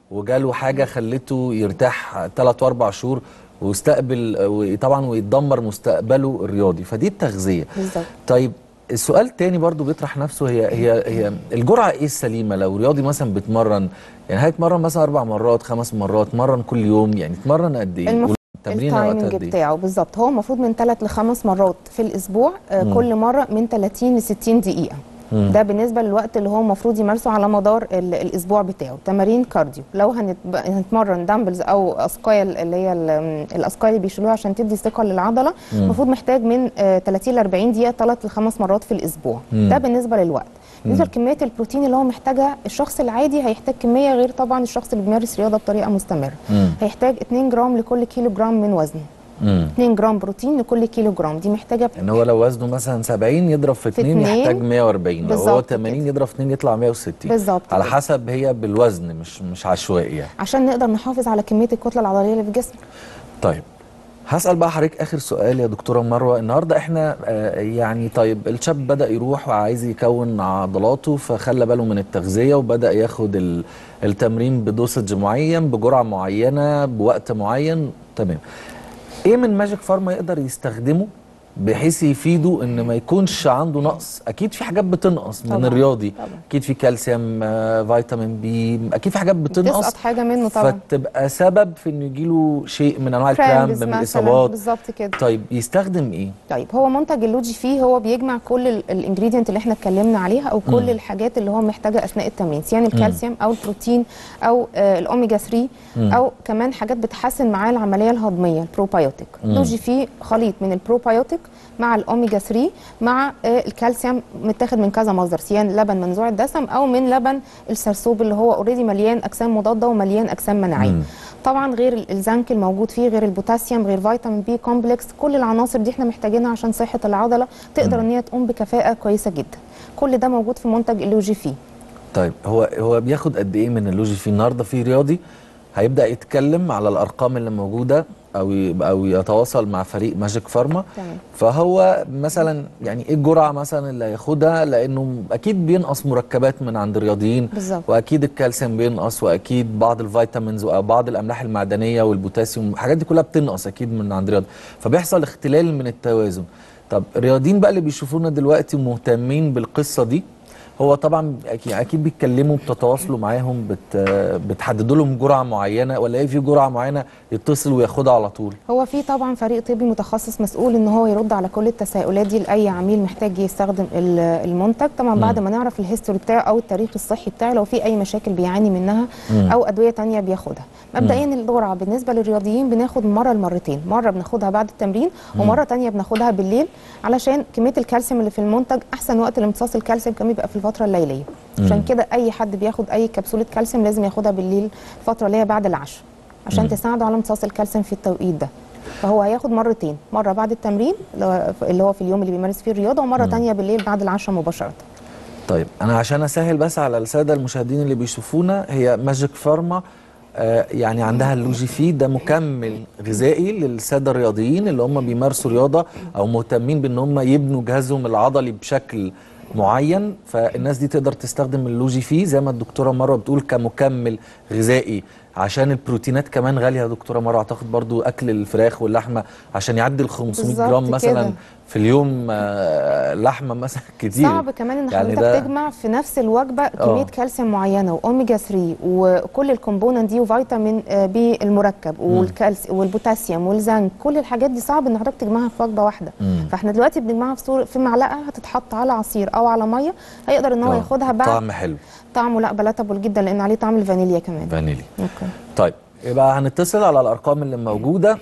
وجاله حاجه خلته يرتاح 3 و4 شهور ويستقبل وطبعا ويتدمر مستقبله الرياضي فدي التغذيه بالظبط طيب السؤال التاني برضو بيطرح نفسه هي هي هي الجرعه ايه السليمه لو رياضي مثلا بيتمرن يعني هيتمرن مثلا اربع مرات خمس مرات مرن كل يوم يعني يتمرن قد ايه المف- والتمرين وقت التايمنج قد ايه بتاعه بالظبط هو المفروض من ثلاث لخمس مرات في الاسبوع آه، مم. كل مره من 30 ل 60 دقيقه مم. ده بالنسبه للوقت اللي هو المفروض يمارسه على مدار ال- الاسبوع بتاعه تمارين كارديو لو هنت- هنتمرن دامبلز او اثقال اللي هي ال- الاثقال اللي بيشيلوها عشان تدي ثقه للعضله مم. المفروض محتاج من آه، 30 ل 40 دقيقه ثلاث لخمس مرات في الاسبوع مم. ده بالنسبه للوقت بالنسبه مم. لكميه البروتين اللي هو محتاجها الشخص العادي هيحتاج كميه غير طبعا الشخص اللي بيمارس رياضه بطريقه مستمره مم. هيحتاج 2 جرام لكل كيلو جرام من وزنه مم. 2 جرام بروتين لكل كيلو جرام دي محتاجه ان هو لو وزنه مثلا 70 يضرب في في 2 اتنين. يحتاج 140 لو هو بالظبط 80 كده. يضرب في 2 يطلع 160 بالظبط على كده. حسب هي بالوزن مش مش عشوائي يعني عشان نقدر نحافظ على كميه الكتله العضليه اللي في الجسم طيب هسأل بقى حضرتك آخر سؤال يا دكتورة مروة النهاردة احنا آه، يعني طيب الشاب بدأ يروح وعايز يكون عضلاته فخلى باله من التغذية وبدأ ياخد ال- التمرين بدوسج معين بجرعة معينة بوقت معين تمام ايه من ماجيك فارما يقدر يستخدمه بحيث يفيده ان ما يكونش عنده نقص اكيد في حاجات بتنقص من طبعاً، الرياضي طبعاً. اكيد في كالسيوم آه، فيتامين بي اكيد في حاجات بتنقص تسقط حاجه منه طبعا فتبقى سبب في انه يجيله شيء من انواع الكرامب Cramps من مثلاً، الاصابات بالظبط كده طيب يستخدم ايه؟ طيب هو منتج اللوجي فيه هو بيجمع كل الانجريدينت اللي احنا اتكلمنا عليها او كل مم. الحاجات اللي هو محتاجها اثناء التمرين يعني الكالسيوم او البروتين او آه الاوميجا 3 مم. او كمان حاجات بتحسن معاه العمليه الهضميه البروبايوتيك مم. لوجي فيه خليط من البروبايوتيك مع الاوميجا 3 مع آه الكالسيوم متاخد من كذا مصدر سواء لبن منزوع الدسم او من لبن السرسوب اللي هو اوريدي مليان اجسام مضاده ومليان اجسام مناعيه مم. طبعا غير ال- الزنك الموجود فيه غير البوتاسيوم غير فيتامين بي كومبلكس كل العناصر دي احنا محتاجينها عشان صحه العضله تقدر ان هي تقوم بكفاءه كويسه جدا كل ده موجود في منتج اللوجي فيه طيب هو هو بياخد قد ايه من اللوجي في النهارده في رياضي هيبدا يتكلم على الارقام اللي موجوده او ي- او يتواصل مع فريق ماجيك فارما تمام فهو مثلا يعني ايه الجرعه مثلا اللي هياخدها لانه اكيد بينقص مركبات من عند الرياضيين بالظبط واكيد الكالسيوم بينقص واكيد بعض الفيتامينز وبعض الاملاح المعدنيه والبوتاسيوم الحاجات دي كلها بتنقص اكيد من عند الرياضي فبيحصل اختلال من التوازن طب الرياضيين بقى اللي بيشوفونا دلوقتي ومهتمين بالقصه دي هو طبعا اكيد اكيد بيتكلموا بتتواصلوا معاهم بت بتحددوا لهم جرعه معينه ولا ايه في جرعه معينه يتصل وياخدها على طول هو في طبعا فريق طبي متخصص مسؤول ان هو يرد على كل التساؤلات دي لاي عميل محتاج يستخدم ال- المنتج طبعا مم. بعد ما نعرف الهيستوري بتاعه او التاريخ الصحي بتاعه لو في اي مشاكل بيعاني منها مم. او ادويه تانية بياخدها مبدئيا الجرعه بالنسبه للرياضيين بناخد مره لمرتين مره بناخدها بعد التمرين ومره تانية بناخدها بالليل علشان كميه الكالسيوم اللي في المنتج احسن وقت لامتصاص الكالسيوم كمان بيبقى في الفتره الليليه عشان مم. كده اي حد بياخد اي كبسوله كالسيوم لازم ياخدها بالليل الفتره اللي هي بعد العشاء عشان مم. تساعده على امتصاص الكالسيوم في التوقيت ده فهو هياخد مرتين مره بعد التمرين اللي هو- اللي هو في اليوم اللي بيمارس فيه الرياضه ومره مم. تانية بالليل بعد العشاء مباشره طيب انا عشان اسهل بس على الساده المشاهدين اللي بيشوفونا هي ماجيك فارما آه يعني عندها اللوجي فيه ده مكمل غذائي للساده الرياضيين اللي هم بيمارسوا رياضه او مهتمين بان هم يبنوا جهازهم العضلي بشكل معين فالناس دي تقدر تستخدم اللوجي فيه زي ما الدكتوره مروه بتقول كمكمل غذائي عشان البروتينات كمان غاليه يا دكتوره مروه اعتقد برضو اكل الفراخ واللحمه عشان يعدي ال 500 بالظبط جرام مثلا كده. في اليوم آه لحمه مثلا كتير صعب كمان ان يعني حضرتك ده- تجمع في نفس الوجبه كميه آه. كالسيوم معينه واوميجا 3 وكل الكومبوننت دي وفيتامين آه، بي المركب والكالسيوم والبوتاسيوم والزنك كل الحاجات دي صعب ان حضرتك تجمعها في وجبه واحده مم. فاحنا دلوقتي بنجمعها في صوره في معلقه هتتحط على عصير او على ميه هيقدر ان هو آه، ياخدها بعد طعم حلو طعمه لا بلاتابل جدا لان عليه طعم الفانيليا كمان فانيلي اوكي طيب يبقى هنتصل على الارقام اللي موجوده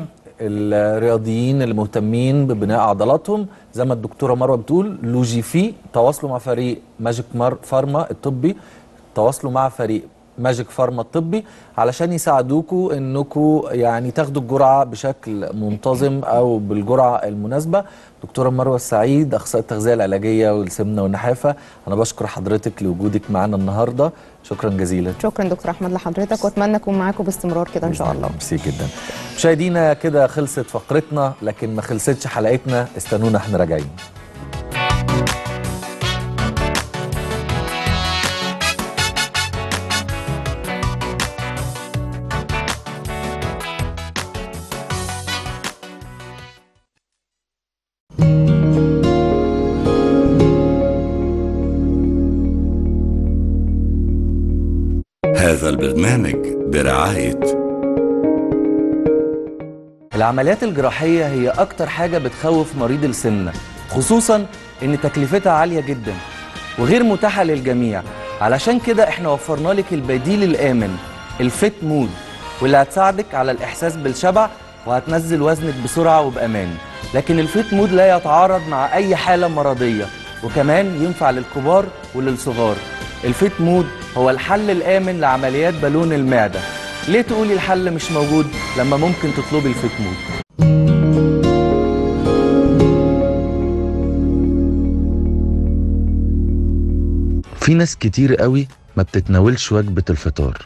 الرياضيين اللي مهتمين ببناء عضلاتهم زي ما الدكتوره مروه بتقول لوجي في تواصلوا مع فريق ماجيك مار فارما الطبي تواصلوا مع فريق ماجيك فارما الطبي علشان يساعدوكوا انكم يعني تاخدوا الجرعه بشكل منتظم او بالجرعه المناسبه دكتوره مروه السعيد اخصائيه التغذيه العلاجيه والسمنه والنحافه انا بشكر حضرتك لوجودك معانا النهارده شكرا جزيلا شكرا دكتور احمد لحضرتك واتمنى اكون معاكم باستمرار كده ان شاء الله ميرسي جدا مشاهدينا كده خلصت فقرتنا لكن ما خلصتش حلقتنا استنونا احنا راجعين هذا البرنامج برعاية العمليات الجراحية هي أكتر حاجة بتخوف مريض السمنة خصوصا إن تكلفتها عالية جدا وغير متاحة للجميع علشان كده احنا وفرنا لك البديل الآمن الفيت مود واللي هتساعدك على الإحساس بالشبع وهتنزل وزنك بسرعة وبأمان لكن الفيت مود لا يتعارض مع أي حالة مرضية وكمان ينفع للكبار وللصغار الفيت مود هو الحل الآمن لعمليات بالون المعدة ليه تقولي الحل مش موجود لما ممكن تطلبي الفيت مود في ناس كتير قوي ما بتتناولش وجبة الفطار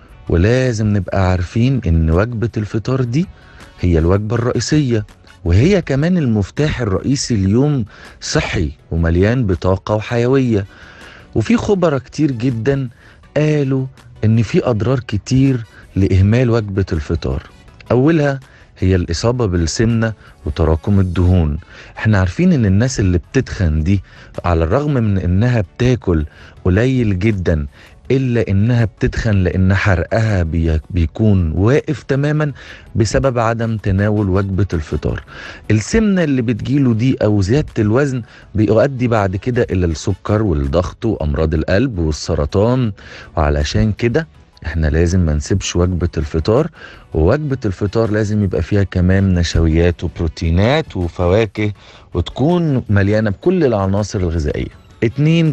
ولازم نبقى عارفين ان وجبة الفطار دي هي الوجبة الرئيسية وهي كمان المفتاح الرئيسي اليوم صحي ومليان بطاقة وحيوية وفي خبراء كتير جدا قالوا ان في اضرار كتير لاهمال وجبة الفطار اولها هي الاصابة بالسمنة وتراكم الدهون احنا عارفين ان الناس اللي بتتخن دي على الرغم من انها بتاكل قليل جدا الا انها بتتخن لان حرقها بي- بيكون واقف تماما بسبب عدم تناول وجبة الفطار السمنة اللي بتجيله دي او زيادة الوزن بيؤدي بعد كده الى السكر والضغط وامراض القلب والسرطان وعلشان كده احنا لازم ما نسيبش وجبة الفطار ووجبة الفطار لازم يبقى فيها كمان نشويات وبروتينات وفواكه وتكون مليانة بكل العناصر الغذائية اتنين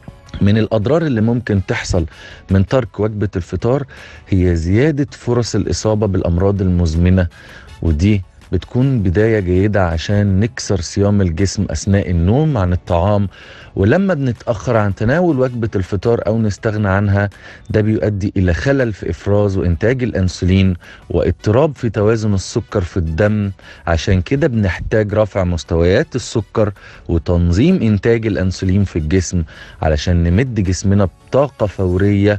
من الأضرار اللي ممكن تحصل من ترك وجبة الفطار هي زيادة فرص الإصابة بالأمراض المزمنة ودي بتكون بداية جيدة عشان نكسر صيام الجسم أثناء النوم عن الطعام ولما بنتأخر عن تناول وجبة الفطار أو نستغنى عنها ده بيؤدي إلى خلل في إفراز وإنتاج الأنسولين واضطراب في توازن السكر في الدم عشان كده بنحتاج رفع مستويات السكر وتنظيم إنتاج الأنسولين في الجسم علشان نمد جسمنا بطاقة فورية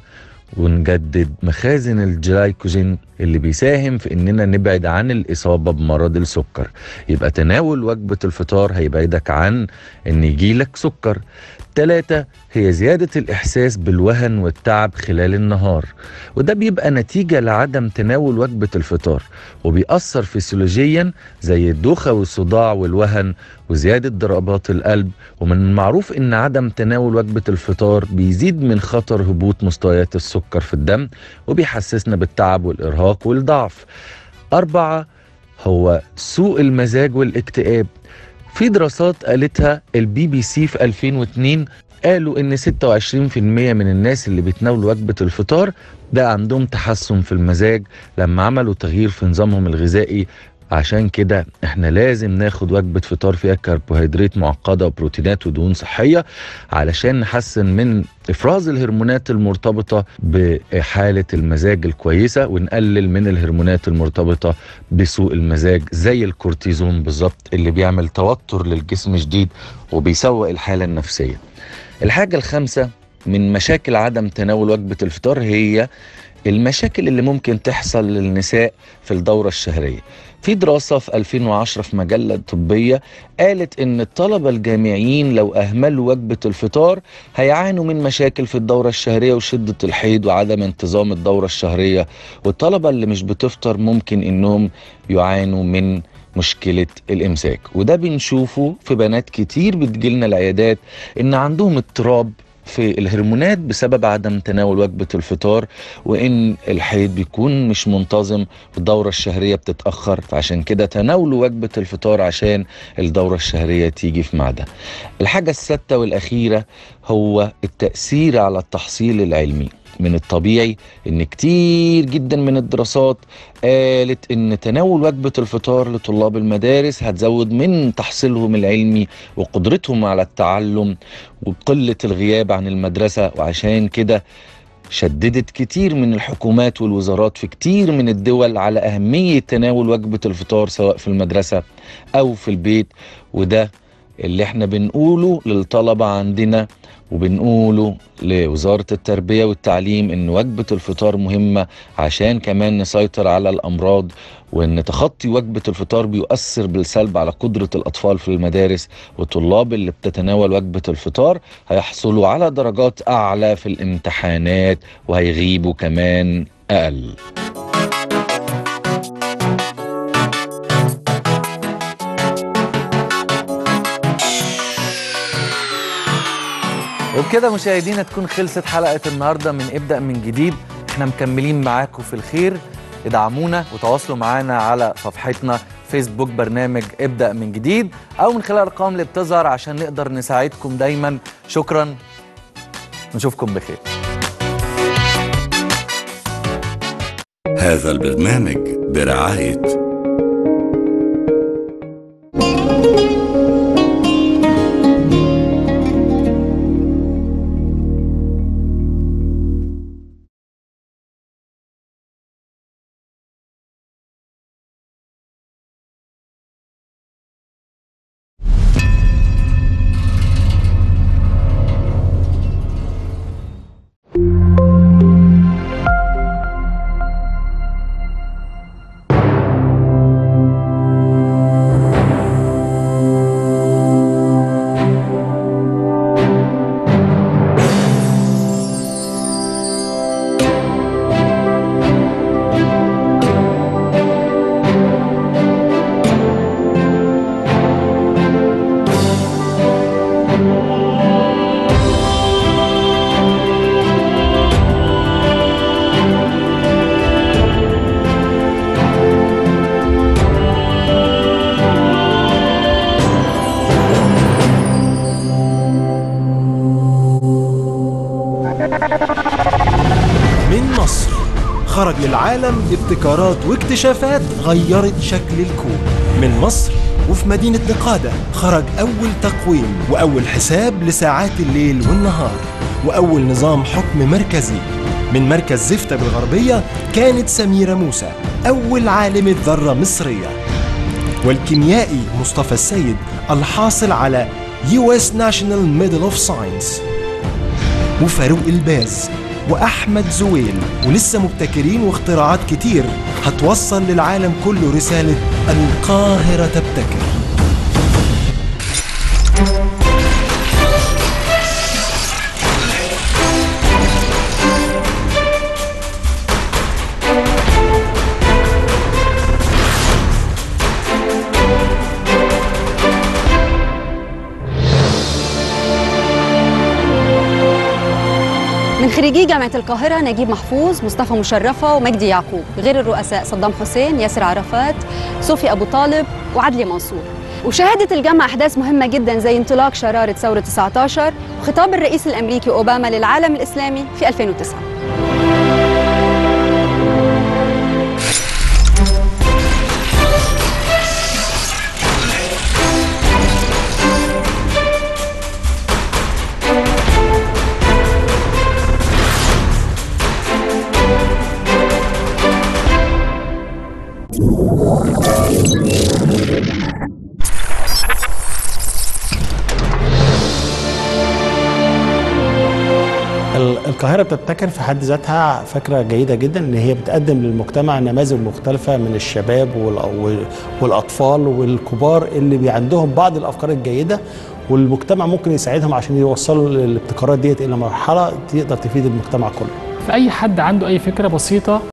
ونجدد مخازن الجلايكوجين اللي بيساهم في اننا نبعد عن الاصابه بمرض السكر يبقى تناول وجبه الفطار هيبعدك عن ان يجيلك سكر ثلاثة هي زيادة الإحساس بالوهن والتعب خلال النهار وده بيبقى نتيجة لعدم تناول وجبة الفطار وبيأثر فسيولوجيا زي الدوخة والصداع والوهن وزيادة ضربات القلب ومن المعروف ان عدم تناول وجبة الفطار بيزيد من خطر هبوط مستويات السكر في الدم وبيحسسنا بالتعب والإرهاق والضعف أربعة هو سوء المزاج والاكتئاب في دراسات قالتها البي بي سي في 2002 قالوا ان 26% من الناس اللي بيتناولوا وجبة الفطار ده عندهم تحسن في المزاج لما عملوا تغيير في نظامهم الغذائي عشان كده احنا لازم ناخد وجبة فطار فيها كربوهيدرات معقدة وبروتينات ودهون صحية علشان نحسن من افراز الهرمونات المرتبطة بحالة المزاج الكويسة ونقلل من الهرمونات المرتبطة بسوء المزاج زي الكورتيزون بالظبط اللي بيعمل توتر للجسم شديد وبيسوء الحالة النفسية الحاجة الخامسة من مشاكل عدم تناول وجبة الفطار هي المشاكل اللي ممكن تحصل للنساء في الدورة الشهرية في دراسة في 2010 في مجلة طبية قالت إن الطلبة الجامعيين لو أهملوا وجبة الفطار هيعانوا من مشاكل في الدورة الشهرية وشدة الحيض وعدم انتظام الدورة الشهرية والطلبة اللي مش بتفطر ممكن إنهم يعانوا من مشكلة الإمساك وده بنشوفه في بنات كتير بتجيلنا العيادات إن عندهم اضطراب في الهرمونات بسبب عدم تناول وجبة الفطار وإن الحيض بيكون مش منتظم والدورة الشهرية بتتأخر فعشان كده تناولوا وجبة الفطار عشان الدورة الشهرية تيجي في ميعادها الحاجة السادسة والأخيرة هو التأثير على التحصيل العلمي من الطبيعي ان كتير جدا من الدراسات قالت ان تناول وجبة الفطار لطلاب المدارس هتزود من تحصيلهم العلمي وقدرتهم على التعلم وقلة الغياب عن المدرسة وعشان كده شددت كتير من الحكومات والوزارات في كتير من الدول على أهمية تناول وجبة الفطار سواء في المدرسة أو في البيت وده اللي احنا بنقوله للطلبة عندنا وبنقوله لوزارة التربية والتعليم ان وجبة الفطار مهمة عشان كمان نسيطر على الامراض وان تخطي وجبة الفطار بيؤثر بالسلب على قدرة الاطفال في المدارس والطلاب اللي بتتناول وجبة الفطار هيحصلوا على درجات اعلى في الامتحانات وهيغيبوا كمان اقل وبكده مشاهدينا تكون خلصت حلقة النهاردة من ابدأ من جديد احنا مكملين معاكم في الخير ادعمونا وتواصلوا معانا على صفحتنا فيسبوك برنامج ابدأ من جديد او من خلال الارقام اللي بتظهر عشان نقدر نساعدكم دايما شكرا نشوفكم بخير هذا البرنامج برعاية من مصر خرج للعالم بابتكارات واكتشافات غيرت شكل الكون من مصر وفي مدينة نقادة خرج أول تقويم وأول حساب لساعات الليل والنهار وأول نظام حكم مركزي من مركز زفتة بالغربية كانت سميرة موسى أول عالمة ذرة مصرية والكيميائي مصطفى السيد الحاصل على US National Medal of Science وفاروق الباز وأحمد زويل ولسه مبتكرين واختراعات كتير هتوصل للعالم كله رسالة القاهرة تبتكر من خريجي جامعة القاهرة نجيب محفوظ مصطفى مشرفة ومجدي يعقوب غير الرؤساء صدام حسين ياسر عرفات صوفي أبو طالب وعدلي منصور وشهدت الجامعة أحداث مهمة جدا زي انطلاق شرارة ثورة 19 وخطاب الرئيس الأمريكي أوباما للعالم الإسلامي في 2009 ال- القاهرة بتبتكر في حد ذاتها فكرة جيدة جدا ان هي بتقدم للمجتمع نماذج مختلفة من الشباب والأ- وال- والأطفال والكبار اللي بي عندهم بعض الأفكار الجيدة والمجتمع ممكن يساعدهم عشان يوصلوا الابتكارات ديت إلى مرحلة تقدر تفيد المجتمع كله فأي حد عنده أي فكرة بسيطة